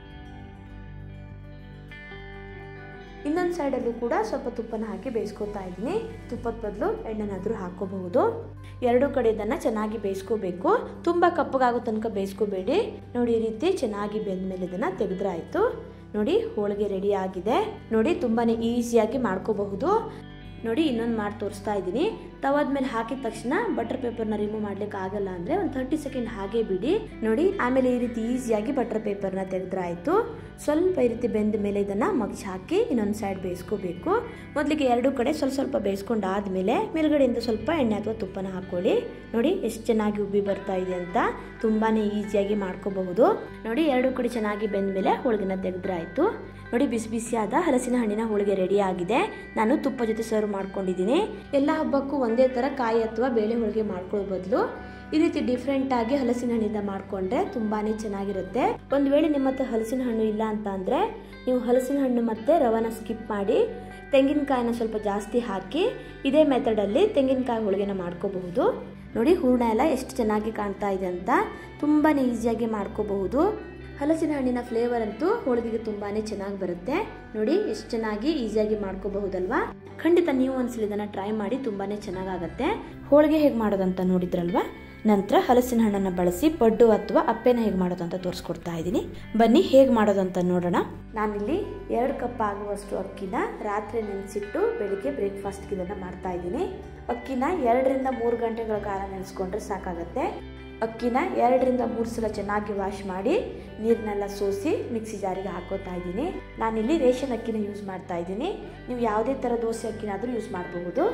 ಇನ್ನೊಂದು ಸೈಡಲ್ಲೂ ಕೂಡ ಸ್ವಲ್ಪ ತುಪ್ಪನ ಹಾಕಿ ಬೇಯಿಸ್ಕೊತಾ ಇದ್ದೀನಿ ತುಪ್ಪದ ಬದಲು ಎಣ್ಣೆನಾದರೂ ಹಾಕೋಬಹುದು ಎರಡು ಕಡೆ ಇದನ್ನು ಚೆನ್ನಾಗಿ ಬೇಯಿಸ್ಕೋಬೇಕು ತುಂಬ ಕಪ್ಪಗಾಗೋ ತನಕ ಬೇಯಿಸ್ಕೋಬೇಡಿ ನೋಡಿ ಈ ರೀತಿ ಚೆನ್ನಾಗಿ ಬೆಂದ ಮೇಲೆ ಇದನ್ನು ತೆಗೆದ್ರೆ ಆಯಿತು ನೋಡಿ ಹೋಳಿಗೆ ರೆಡಿ ಆಗಿದೆ ನೋಡಿ ತುಂಬಾ ಈಸಿಯಾಗಿ ಮಾಡ್ಕೋಬಹುದು ನೋಡಿ ಇನ್ನೊಂದು ಮಾಡಿ ತೋರಿಸ್ತಾ ಇದ್ದೀನಿ ತವಾದ ಮೇಲೆ ಹಾಕಿದ ತಕ್ಷಣ ಬಟರ್ ಪೇಪರ್ನ ರಿಮೂವ್ ಮಾಡ್ಲಿಕ್ಕೆ ಆಗಲ್ಲ ಅಂದರೆ ಒಂದು ತರ್ಟಿ ಸೆಕೆಂಡ್ ಹಾಗೆ ಬಿಡಿ ನೋಡಿ ಆಮೇಲೆ ಈ ರೀತಿ ಈಸಿಯಾಗಿ ಬಟರ್ ಪೇಪರ್ನ ತೆಗೆದ್ರೆ ಆಯಿತು ಸ್ವಲ್ಪ ಈ ರೀತಿ ಬೆಂದ ಮೇಲೆ ಇದನ್ನು ಮಗ್ಚಿ ಹಾಕಿ ಇನ್ನೊಂದು ಸೈಡ್ ಬೇಯಿಸ್ಕೋಬೇಕು ಮೊದಲಿಗೆ ಎರಡು ಕಡೆ ಸ್ವಲ್ಪ ಸ್ವಲ್ಪ ಬೇಯಿಸ್ಕೊಂಡಾದ್ಮೇಲೆ ಮೇಲ್ಗಡೆಯಿಂದ ಸ್ವಲ್ಪ ಎಣ್ಣೆ ಅಥವಾ ತುಪ್ಪನ ಹಾಕೊಳ್ಳಿ ನೋಡಿ ಎಷ್ಟು ಚೆನ್ನಾಗಿ ಉಬ್ಬಿ ಬರ್ತಾ ಇದೆ ಅಂತ ತುಂಬಾ ಈಸಿಯಾಗಿ ಮಾಡ್ಕೋಬಹುದು ನೋಡಿ ಎರಡು ಕಡೆ ಚೆನ್ನಾಗಿ ಬೆಂದ ಮೇಲೆ ಹೋಳಿಗೆನ ತೆಗೆದ್ರೆ ಆಯಿತು ನೋಡಿ ಬಿಸಿ ಬಿಸಿಯಾದ ಹಲಸಿನ ಹಣ್ಣಿನ ಹೋಳಿಗೆ ರೆಡಿ ಆಗಿದೆ ನಾನು ತುಪ್ಪ ಜೊತೆ ಸರ್ವ್ ಮಾಡ್ಕೊಂಡಿದ್ದೀನಿ ಎಲ್ಲ ಹಬ್ಬಕ್ಕೂ ಒಂದೇ ಥರ ಕಾಯಿ ಅಥವಾ ಬೇಳೆ ಹೋಳಿಗೆ ಮಾಡ್ಕೊಳ್ಳೋ ಬದಲು ಈ ರೀತಿ ಡಿಫ್ರೆಂಟ್ ಆಗಿ ಹಲಸಿನ ಹಣ್ಣಿಂದ ಮಾಡಿಕೊಂಡ್ರೆ ತುಂಬಾ ಚೆನ್ನಾಗಿರುತ್ತೆ ಒಂದು ವೇಳೆ ನಿಮ್ಮ ಹತ್ರ ಹಲಸಿನ ಹಣ್ಣು ಇಲ್ಲ ಅಂತ ಅಂದರೆ ನೀವು ಹಲಸಿನ ಹಣ್ಣು ಮತ್ತು ರವನ ಸ್ಕಿಪ್ ಮಾಡಿ ತೆಂಗಿನಕಾಯಿನ ಸ್ವಲ್ಪ ಜಾಸ್ತಿ ಹಾಕಿ ಇದೇ ಮೆಥಡಲ್ಲಿ ತೆಂಗಿನಕಾಯಿ ಹೋಳಿಗೆನ ಮಾಡ್ಕೋಬಹುದು ನೋಡಿ ಹೂರ್ಣ ಎಲ್ಲ ಎಷ್ಟು ಚೆನ್ನಾಗಿ ಕಾಣ್ತಾ ಇದೆ ಅಂತ ತುಂಬಾ ಈಸಿಯಾಗಿ ಮಾಡ್ಕೋಬಹುದು ಹಲಸಿನ ಹಣ್ಣಿನ ಫ್ಲೇವರ್ ಅಂತೂ ಹೋಳಿಗೆಗೆ ತುಂಬಾ ಚೆನ್ನಾಗಿ ಬರುತ್ತೆ ನೋಡಿ ಎಷ್ಟು ಚೆನ್ನಾಗಿ ಈಸಿಯಾಗಿ ಮಾಡ್ಕೋಬಹುದಲ್ವಾ ಖಂಡಿತ ನೀವು ಒಂದ್ಸಲ ಇದನ್ನು ಟ್ರೈ ಮಾಡಿ ತುಂಬಾ ಚೆನ್ನಾಗಾಗತ್ತೆ ಹೋಳಿಗೆ ಹೇಗೆ ಮಾಡೋದಂತ ನೋಡಿದ್ರಲ್ವಾ ನಂತರ ಹಲಸಿನ ಹಣ್ಣನ್ನು ಬಳಸಿ ಪಡ್ಡು ಅಥವಾ ಅಪ್ಪೆನ ಹೇಗೆ ಮಾಡೋದು ಅಂತ ತೋರಿಸ್ಕೊಡ್ತಾ ಇದ್ದೀನಿ ಬನ್ನಿ ಹೇಗೆ ಮಾಡೋದಂತ ನೋಡೋಣ ನಾನಿಲ್ಲಿ ಎರಡು ಕಪ್ ಆಗುವಷ್ಟು ಅಕ್ಕಿನ ರಾತ್ರಿ ನೆನೆಸಿಟ್ಟು ಬೆಳಿಗ್ಗೆ ಬ್ರೇಕ್ಫಾಸ್ಟ್ಗೆ ಇದನ್ನು ಮಾಡ್ತಾ ಇದ್ದೀನಿ ಅಕ್ಕಿನ ಎರಡರಿಂದ ಮೂರು ಗಂಟೆಗಳ ಕಾಲ ನೆನೆಸ್ಕೊಂಡ್ರೆ ಸಾಕಾಗತ್ತೆ ಅಕ್ಕಿನ ಎರಡರಿಂದ ಮೂರು ಸಲ ಚೆನ್ನಾಗಿ ವಾಶ್ ಮಾಡಿ ನೀರನ್ನೆಲ್ಲ ಸೋಸಿ ಮಿಕ್ಸಿ ಜಾರಿಗೆ ಹಾಕೋತಾ ಇದ್ದೀನಿ ನಾನಿಲ್ಲಿ ರೇಷನ್ ಅಕ್ಕಿನ ಯೂಸ್ ಮಾಡ್ತಾ ಇದ್ದೀನಿ ನೀವು ಯಾವುದೇ ಥರ ದೋಸೆ ಅಕ್ಕಿನಾದರೂ ಯೂಸ್ ಮಾಡಬಹುದು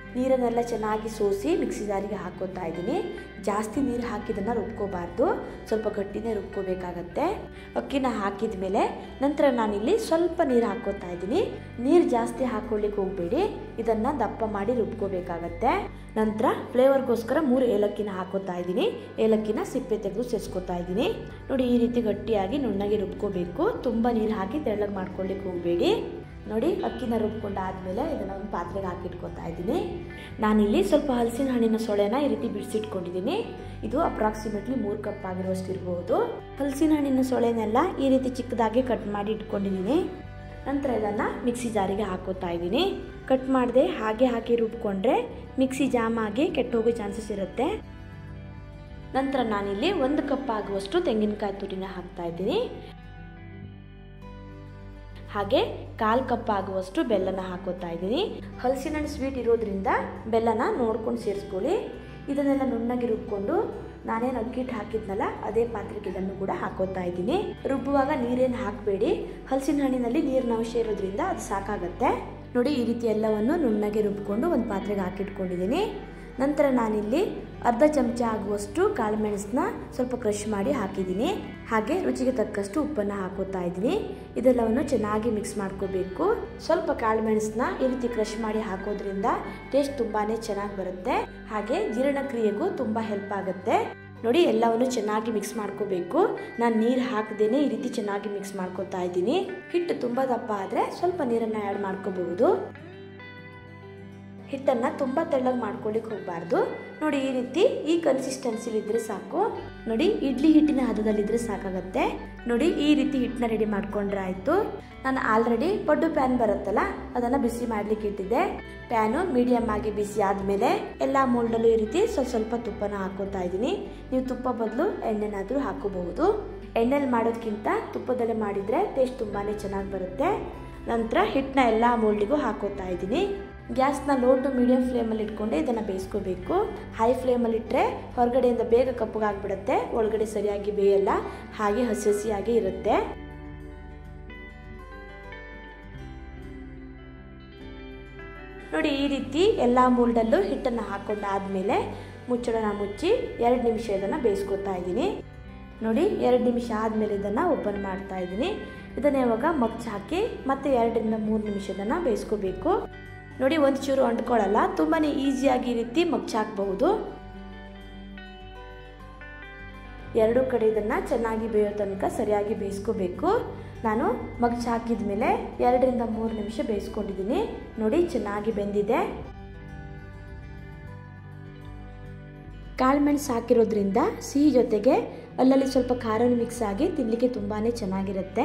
ನೀರನ್ನೆಲ್ಲ ಚೆನ್ನಾಗಿ ಸೋಸಿ ಮಿಕ್ಸಿ ಜಾರಿಗೆ ಹಾಕೋತಾ ಇದ್ದೀನಿ ಜಾಸ್ತಿ ನೀರು ಹಾಕಿದ್ದನ್ನು ರುಬ್ಕೋಬಾರ್ದು ಸ್ವಲ್ಪ ಗಟ್ಟಿನೇ ರುಬ್ಕೋಬೇಕಾಗತ್ತೆ ಅಕ್ಕಿನ ಹಾಕಿದ ಮೇಲೆ ನಂತರ ನಾನಿಲ್ಲಿ ಸ್ವಲ್ಪ ನೀರು ಹಾಕೋತಾ ಇದ್ದೀನಿ ನೀರು ಜಾಸ್ತಿ ಹಾಕೊಳ್ಳಿಕ್ಕೆ ಹೋಗಬೇಡಿ ಇದನ್ನು ದಪ್ಪ ಮಾಡಿ ರುಬ್ಕೋಬೇಕಾಗತ್ತೆ ನಂತರ ಫ್ಲೇವರ್ಗೋಸ್ಕರ ಮೂರು ಏಲಕ್ಕಿನ ಹಾಕೋತಾ ಇದ್ದೀನಿ ಏಲಕ್ಕಿನ ಸಿಪ್ಪೆ ತೆಗೆದು ಸೇರಿಸ್ಕೊತಾ ಇದ್ದೀನಿ ನೋಡಿ ಈ ರೀತಿ ಗಟ್ಟಿಯಾಗಿ ನುಣ್ಣಗೆ ರುಬ್ಕೋಬೇಕು ತುಂಬ ನೀರು ಹಾಕಿ ತೆಳ್ಳಗೆ ಮಾಡ್ಕೊಳ್ಳಿಕ್ಕೆ ಹೋಗಬೇಡಿ ನೋಡಿ ಅಕ್ಕಿನ ರುಬ್ಕೊಂಡಾದ್ಮೇಲೆ ಇದನ್ನು ಒಂದು ಪಾತ್ರೆಗೆ ಹಾಕಿಟ್ಕೊತಾ ಇದ್ದೀನಿ ನಾನಿಲ್ಲಿ ಸ್ವಲ್ಪ ಹಲಸಿನ ಹಣ್ಣಿನ ಸೊಳೆನ ಈ ರೀತಿ ಬಿಡಿಸಿಟ್ಕೊಂಡಿದ್ದೀನಿ ಇದು ಅಪ್ರಾಕ್ಸಿಮೇಟ್ಲಿ ಮೂರು ಕಪ್ ಆಗಿರುವಷ್ಟು ಇರಬಹುದು ಹಲಸಿನ ಹಣ್ಣಿನ ಸೊಳೆನೆಲ್ಲ ಈ ರೀತಿ ಚಿಕ್ಕದಾಗಿ ಕಟ್ ಮಾಡಿ ಇಟ್ಕೊಂಡಿದ್ದೀನಿ ನಂತರ ಇದನ್ನು ಮಿಕ್ಸಿ ಜಾರಿಗೆ ಹಾಕೋತಾ ಇದ್ದೀನಿ ಕಟ್ ಮಾಡದೆ ಹಾಗೆ ಹಾಕಿ ರುಬ್ಕೊಂಡ್ರೆ ಮಿಕ್ಸಿ ಜಾಮ್ ಆಗಿ ಕೆಟ್ಟೋಗೋ ಚಾನ್ಸಸ್ ಇರುತ್ತೆ ನಂತರ ನಾನಿಲ್ಲಿ ಒಂದು ಕಪ್ ಆಗುವಷ್ಟು ತೆಂಗಿನಕಾಯಿ ತುರಿನ ಹಾಕ್ತಾ ಇದ್ದೀನಿ ಹಾಗೆ ಕಾಲು ಕಪ್ ಆಗುವಷ್ಟು ಬೆಲ್ಲನ ಹಾಕೋತಾ ಇದ್ದೀನಿ ಹಲಸಿನ ಹಣ್ಣು ಸ್ವೀಟ್ ಇರೋದ್ರಿಂದ ಬೆಲ್ಲನ ನೋಡ್ಕೊಂಡು ಸೇರಿಸ್ಕೊಳ್ಳಿ ಇದನ್ನೆಲ್ಲ ನುಣ್ಣಗೆ ರುಬ್ಕೊಂಡು ನಾನೇನು ಅಕ್ಕಿಟ್ಟು ಹಾಕಿದ್ನಲ್ಲ ಅದೇ ಪಾತ್ರೆಗೆ ಇದನ್ನು ಕೂಡ ಹಾಕೋತಾ ಇದ್ದೀನಿ ರುಬ್ಬುವಾಗ ನೀರೇನು ಹಾಕಬೇಡಿ ಹಲಸಿನ ಹಣ್ಣಿನಲ್ಲಿ ನೀರಿನ ಅಂಶ ಇರೋದ್ರಿಂದ ಅದು ಸಾಕಾಗತ್ತೆ ನೋಡಿ ಈ ರೀತಿ ಎಲ್ಲವನ್ನು ನುಣ್ಣಗೆ ರುಬ್ಕೊಂಡು ಒಂದು ಪಾತ್ರೆಗೆ ಹಾಕಿಟ್ಕೊಂಡಿದ್ದೀನಿ ನಂತರ ನಾನಿಲ್ಲಿ ಅರ್ಧ ಚಮಚ ಆಗುವಷ್ಟು ಕಾಳುಮೆಣಸನ್ನ ಸ್ವಲ್ಪ ಕ್ರಷ್ ಮಾಡಿ ಹಾಕಿದ್ದೀನಿ ಹಾಗೆ ರುಚಿಗೆ ತಕ್ಕಷ್ಟು ಉಪ್ಪನ್ನು ಹಾಕೋತಾ ಇದ್ದೀನಿ ಇದೆಲ್ಲವನ್ನು ಚೆನ್ನಾಗಿ ಮಿಕ್ಸ್ ಮಾಡ್ಕೋಬೇಕು ಸ್ವಲ್ಪ ಕಾಳುಮೆಣಸನ್ನ ಈ ರೀತಿ ಕ್ರಷ್ ಮಾಡಿ ಹಾಕೋದ್ರಿಂದ ಟೇಸ್ಟ್ ತುಂಬಾ ಚೆನ್ನಾಗಿ ಬರುತ್ತೆ ಹಾಗೆ ಜೀರ್ಣಕ್ರಿಯೆಗೂ ತುಂಬ ಹೆಲ್ಪ್ ಆಗುತ್ತೆ ನೋಡಿ ಎಲ್ಲವನ್ನು ಚೆನ್ನಾಗಿ ಮಿಕ್ಸ್ ಮಾಡ್ಕೋಬೇಕು ನಾನು ನೀರು ಹಾಕದೇನೆ ಈ ರೀತಿ ಚೆನ್ನಾಗಿ ಮಿಕ್ಸ್ ಮಾಡ್ಕೋತಾ ಇದ್ದೀನಿ ಹಿಟ್ಟು ತುಂಬ ದಪ್ಪ ಆದರೆ ಸ್ವಲ್ಪ ನೀರನ್ನು ಆ್ಯಡ್ ಮಾಡ್ಕೋಬಹುದು ಹಿಟ್ಟನ್ನು ತುಂಬ ತೆಳ್ಳಗೆ ಮಾಡ್ಕೊಳ್ಳಿಕ್ಕೆ ಹೋಗಬಾರ್ದು ನೋಡಿ ಈ ರೀತಿ ಈ ಕನ್ಸಿಸ್ಟೆನ್ಸಿಲಿದ್ದರೆ ಸಾಕು ನೋಡಿ ಇಡ್ಲಿ ಹಿಟ್ಟಿನ ಹದದಲ್ಲಿದ್ದರೆ ಸಾಕಾಗತ್ತೆ ನೋಡಿ ಈ ರೀತಿ ಹಿಟ್ಟನ್ನ ರೆಡಿ ಮಾಡ್ಕೊಂಡ್ರೆ ಆಯಿತು ನಾನು ಆಲ್ರೆಡಿ ಪಡ್ಡು ಪ್ಯಾನ್ ಬರುತ್ತಲ್ಲ ಅದನ್ನು ಬಿಸಿ ಮಾಡಲಿಕ್ಕೆ ಇಟ್ಟಿದ್ದೆ ಪ್ಯಾನು ಮೀಡಿಯಮ್ ಆಗಿ ಬಿಸಿ ಆದಮೇಲೆ ಎಲ್ಲ ಮೋಲ್ಡಲ್ಲೂ ಈ ರೀತಿ ಸ್ವಲ್ಪ ಸ್ವಲ್ಪ ತುಪ್ಪನ ಹಾಕೋತಾ ಇದ್ದೀನಿ ನೀವು ತುಪ್ಪ ಬದಲು ಎಣ್ಣೆನಾದರೂ ಹಾಕೋಬಹುದು ಎಣ್ಣೆಲಿ ಮಾಡೋದಕ್ಕಿಂತ ತುಪ್ಪದಲ್ಲೇ ಮಾಡಿದರೆ ಟೇಸ್ಟ್ ತುಂಬಾ ಚೆನ್ನಾಗಿ ಬರುತ್ತೆ ನಂತರ ಹಿಟ್ಟನ್ನ ಎಲ್ಲ ಮೋಲ್ಡಿಗೂ ಹಾಕೋತಾ ಇದ್ದೀನಿ ಗ್ಯಾಸ್ನ ಲೋ ಟು ಮೀಡಿಯಂ ಫ್ಲೇಮಲ್ಲಿ ಇಟ್ಕೊಂಡೆ ಇದನ್ನು ಬೇಯಿಸ್ಕೋಬೇಕು ಹೈ ಫ್ಲೇಮಲ್ಲಿ ಇಟ್ಟರೆ ಹೊರಗಡೆಯಿಂದ ಬೇಗ ಕಪ್ಪಗಾಗ್ಬಿಡುತ್ತೆ ಒಳಗಡೆ ಸರಿಯಾಗಿ ಬೇಯಲ್ಲ ಹಾಗೆ ಹಸಿ ಹಸಿಯಾಗಿ ಇರುತ್ತೆ ನೋಡಿ ಈ ರೀತಿ ಎಲ್ಲ ಮೋಲ್ಡಲ್ಲೂ ಹಿಟ್ಟನ್ನು ಹಾಕೊಂಡಾದ್ಮೇಲೆ ಮುಚ್ಚಳನ ಮುಚ್ಚಿ ಎರಡು ನಿಮಿಷ ಇದನ್ನು ಬೇಯಿಸ್ಕೊತಾ ಇದ್ದೀನಿ ನೋಡಿ ಎರಡು ನಿಮಿಷ ಆದಮೇಲೆ ಇದನ್ನು ಓಪನ್ ಮಾಡ್ತಾ ಇದ್ದೀನಿ ಇದನ್ನು ಇವಾಗ ಮಗ್ಚ್ ಹಾಕಿ ಮತ್ತೆ ಎರಡರಿಂದ ಮೂರು ನಿಮಿಷ ಇದನ್ನು ಬೇಯಿಸ್ಕೋಬೇಕು ನೋಡಿ ಒಂದು ಚೂರು ಅಂಟ್ಕೊಳ್ಳಲ್ಲ ತುಂಬಾ ಈಸಿಯಾಗಿ ಈ ರೀತಿ ಮಗ್ಚ್ ಹಾಕಬಹುದು ಎರಡು ಕಡೆ ಇದನ್ನು ಚೆನ್ನಾಗಿ ಬೇಯೋ ತನಕ ಸರಿಯಾಗಿ ಬೇಯಿಸ್ಕೋಬೇಕು ನಾನು ಮಗ್ಚ್ ಹಾಕಿದ ಮೇಲೆ ಎರಡರಿಂದ ಮೂರು ನಿಮಿಷ ಬೇಯಿಸ್ಕೊಂಡಿದ್ದೀನಿ ನೋಡಿ ಚೆನ್ನಾಗಿ ಬೆಂದಿದೆ ಕಾಳುಮೆಣಸು ಹಾಕಿರೋದ್ರಿಂದ ಸಿಹಿ ಜೊತೆಗೆ ಅಲ್ಲಲ್ಲಿ ಸ್ವಲ್ಪ ಖಾರನ ಮಿಕ್ಸ್ ಆಗಿ ತಿನ್ನಲಿಕ್ಕೆ ತುಂಬಾ ಚೆನ್ನಾಗಿರುತ್ತೆ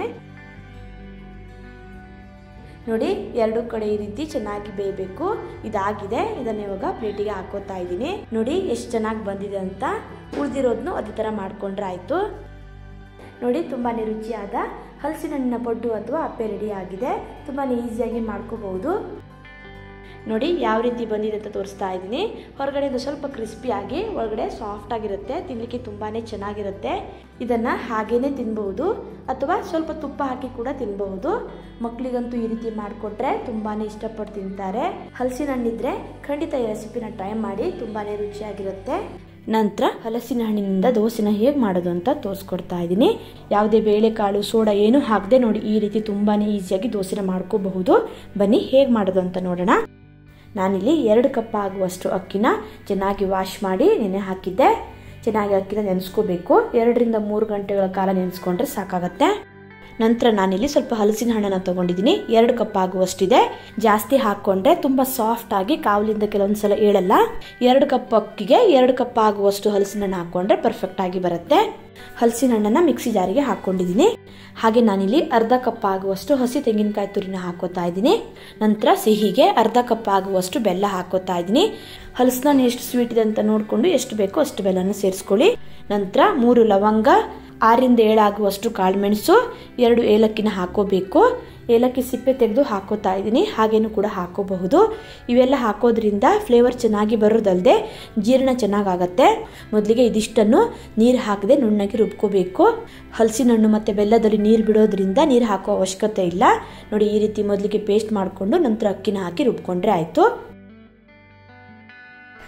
ನೋಡಿ ಎರಡು ಕಡೆ ಈ ರೀತಿ ಚೆನ್ನಾಗಿ ಬೇಯಬೇಕು ಇದಾಗಿದೆ ಇದನ್ನ ಇವಾಗ ಪ್ಲೇಟಿಗೆ ಹಾಕೋತಾ ಇದ್ದೀನಿ ನೋಡಿ ಎಷ್ಟು ಚೆನ್ನಾಗಿ ಬಂದಿದೆ ಅಂತ ಉಳಿದಿರೋದನ್ನು ಅದೇ ಥರ ಮಾಡ್ಕೊಂಡ್ರೆ ಆಯಿತು ನೋಡಿ ತುಂಬಾ ರುಚಿಯಾದ ಹಲಸಿನ ಹಣ್ಣಿನ ಪಡ್ಡು ಅಥವಾ ಅಪ್ಪೆ ರೆಡಿ ಆಗಿದೆ ತುಂಬಾ ಈಸಿಯಾಗಿ ಮಾಡ್ಕೋಬಹುದು ನೋಡಿ ಯಾವ ರೀತಿ ಬಂದಿದೆ ಅಂತ ತೋರಿಸ್ತಾ ಇದ್ದೀನಿ ಹೊರಗಡೆಯಿಂದ ಸ್ವಲ್ಪ ಕ್ರಿಸ್ಪಿಯಾಗಿ ಒಳಗಡೆ ಸಾಫ್ಟ್ ಆಗಿರುತ್ತೆ ತಿನ್ನಲಿಕ್ಕೆ ತುಂಬಾ ಚೆನ್ನಾಗಿರುತ್ತೆ ಇದನ್ನು ಹಾಗೇನೆ ತಿನ್ಬಹುದು ಅಥವಾ ಸ್ವಲ್ಪ ತುಪ್ಪ ಹಾಕಿ ಕೂಡ ತಿನ್ಬಹುದು ಮಕ್ಕಳಿಗಂತೂ ಈ ರೀತಿ ಮಾಡಿಕೊಟ್ರೆ ತುಂಬಾ ಇಷ್ಟಪಟ್ಟು ತಿಂತಾರೆ ಹಲಸಿನ ಹಣ್ಣಿದ್ರೆ ಖಂಡಿತ ಈ ರೆಸಿಪಿನ ಟ್ರೈ ಮಾಡಿ ತುಂಬಾ ರುಚಿಯಾಗಿರುತ್ತೆ ನಂತರ ಹಲಸಿನ ಹಣ್ಣಿನಿಂದ ದೋಸೆನ ಹೇಗೆ ಮಾಡೋದು ಅಂತ ತೋರಿಸ್ಕೊಡ್ತಾ ಇದ್ದೀನಿ ಯಾವುದೇ ಬೇಳೆಕಾಳು ಸೋಡಾ ಏನೂ ಹಾಕದೆ ನೋಡಿ ಈ ರೀತಿ ತುಂಬಾ ಈಸಿಯಾಗಿ ದೋಸೆನ ಮಾಡ್ಕೋಬಹುದು ಬನ್ನಿ ಹೇಗೆ ಮಾಡೋದು ಅಂತ ನೋಡೋಣ ನಾನಿಲ್ಲಿ ಎರಡು ಕಪ್ ಆಗುವಷ್ಟು ಅಕ್ಕಿನ ಚೆನ್ನಾಗಿ ವಾಶ್ ಮಾಡಿ ನೆನೆ ಹಾಕಿದ್ದೆ ಚೆನ್ನಾಗಿ ಅಕ್ಕಿನ ನೆನೆಸ್ಕೋಬೇಕು ಎರಡರಿಂದ ಮೂರು ಗಂಟೆಗಳ ಕಾಲ ನೆನೆಸ್ಕೊಂಡ್ರೆ ಸಾಕಾಗತ್ತೆ ನಂತರ ನಾನಿಲ್ಲಿ ಸ್ವಲ್ಪ ಹಲಸಿನ ಹಣ್ಣನ್ನು ತೊಗೊಂಡಿದ್ದೀನಿ ಎರಡು ಕಪ್ ಆಗುವಷ್ಟಿದೆ ಜಾಸ್ತಿ ಹಾಕ್ಕೊಂಡ್ರೆ ತುಂಬ ಸಾಫ್ಟ್ ಆಗಿ ಕಾವಲಿಂದ ಕೆಲವೊಂದು ಸಲ ಏಳಲ್ಲ ಎರಡು ಕಪ್ ಅಕ್ಕಿಗೆ ಎರಡು ಕಪ್ ಆಗುವಷ್ಟು ಹಲಸಿನ ಹಣ್ಣು ಹಾಕ್ಕೊಂಡ್ರೆ ಪರ್ಫೆಕ್ಟ್ ಆಗಿ ಬರುತ್ತೆ ಹಲಸಿನ ಹಣ್ಣನ್ನು ಮಿಕ್ಸಿ ಜಾರಿಗೆ ಹಾಕ್ಕೊಂಡಿದ್ದೀನಿ ಹಾಗೆ ನಾನಿಲ್ಲಿ ಅರ್ಧ ಕಪ್ ಆಗುವಷ್ಟು ಹಸಿ ತೆಂಗಿನಕಾಯಿ ತುರಿನ ಹಾಕೋತಾ ಇದ್ದೀನಿ ನಂತರ ಸಿಹಿಗೆ ಅರ್ಧ ಕಪ್ ಆಗುವಷ್ಟು ಬೆಲ್ಲ ಹಾಕೋತಾ ಇದ್ದೀನಿ ಹಲಸಿನ ಹಣ್ಣು ಎಷ್ಟು ಸ್ವೀಟ್ ಇದೆ ಅಂತ ನೋಡಿಕೊಂಡು ಎಷ್ಟು ಬೇಕೋ ಅಷ್ಟು ಬೆಲ್ಲನ ಸೇರಿಸ್ಕೊಳ್ಳಿ ನಂತರ ಮೂರು ಲವಂಗ ಆರಿಂದ ಏಳಾಗುವಷ್ಟು ಕಾಳುಮೆಣಸು ಎರಡು ಏಲಕ್ಕಿನ ಹಾಕೋಬೇಕು ಏಲಕ್ಕಿ ಸಿಪ್ಪೆ ತೆಗೆದು ಹಾಕೋತಾ ಇದ್ದೀನಿ ಹಾಗೇನು ಕೂಡ ಹಾಕೋಬಹುದು ಇವೆಲ್ಲ ಹಾಕೋದ್ರಿಂದ ಫ್ಲೇವರ್ ಚೆನ್ನಾಗಿ ಬರೋದಲ್ಲದೆ ಜೀರ್ಣ ಚೆನ್ನಾಗಾಗತ್ತೆ ಮೊದಲಿಗೆ ಇದಿಷ್ಟನ್ನು ನೀರು ಹಾಕದೆ ನುಣ್ಣಗೆ ರುಬ್ಕೋಬೇಕು ಹಲಸಿನ ಹಣ್ಣು ಮತ್ತು ಬೆಲ್ಲದಲ್ಲಿ ನೀರು ಬಿಡೋದ್ರಿಂದ ನೀರು ಹಾಕೋ ಅವಶ್ಯಕತೆ ಇಲ್ಲ ನೋಡಿ ಈ ರೀತಿ ಮೊದಲಿಗೆ ಪೇಸ್ಟ್ ಮಾಡಿಕೊಂಡು ನಂತರ ಅಕ್ಕಿನ ಹಾಕಿ ರುಬ್ಕೊಂಡ್ರೆ ಆಯಿತು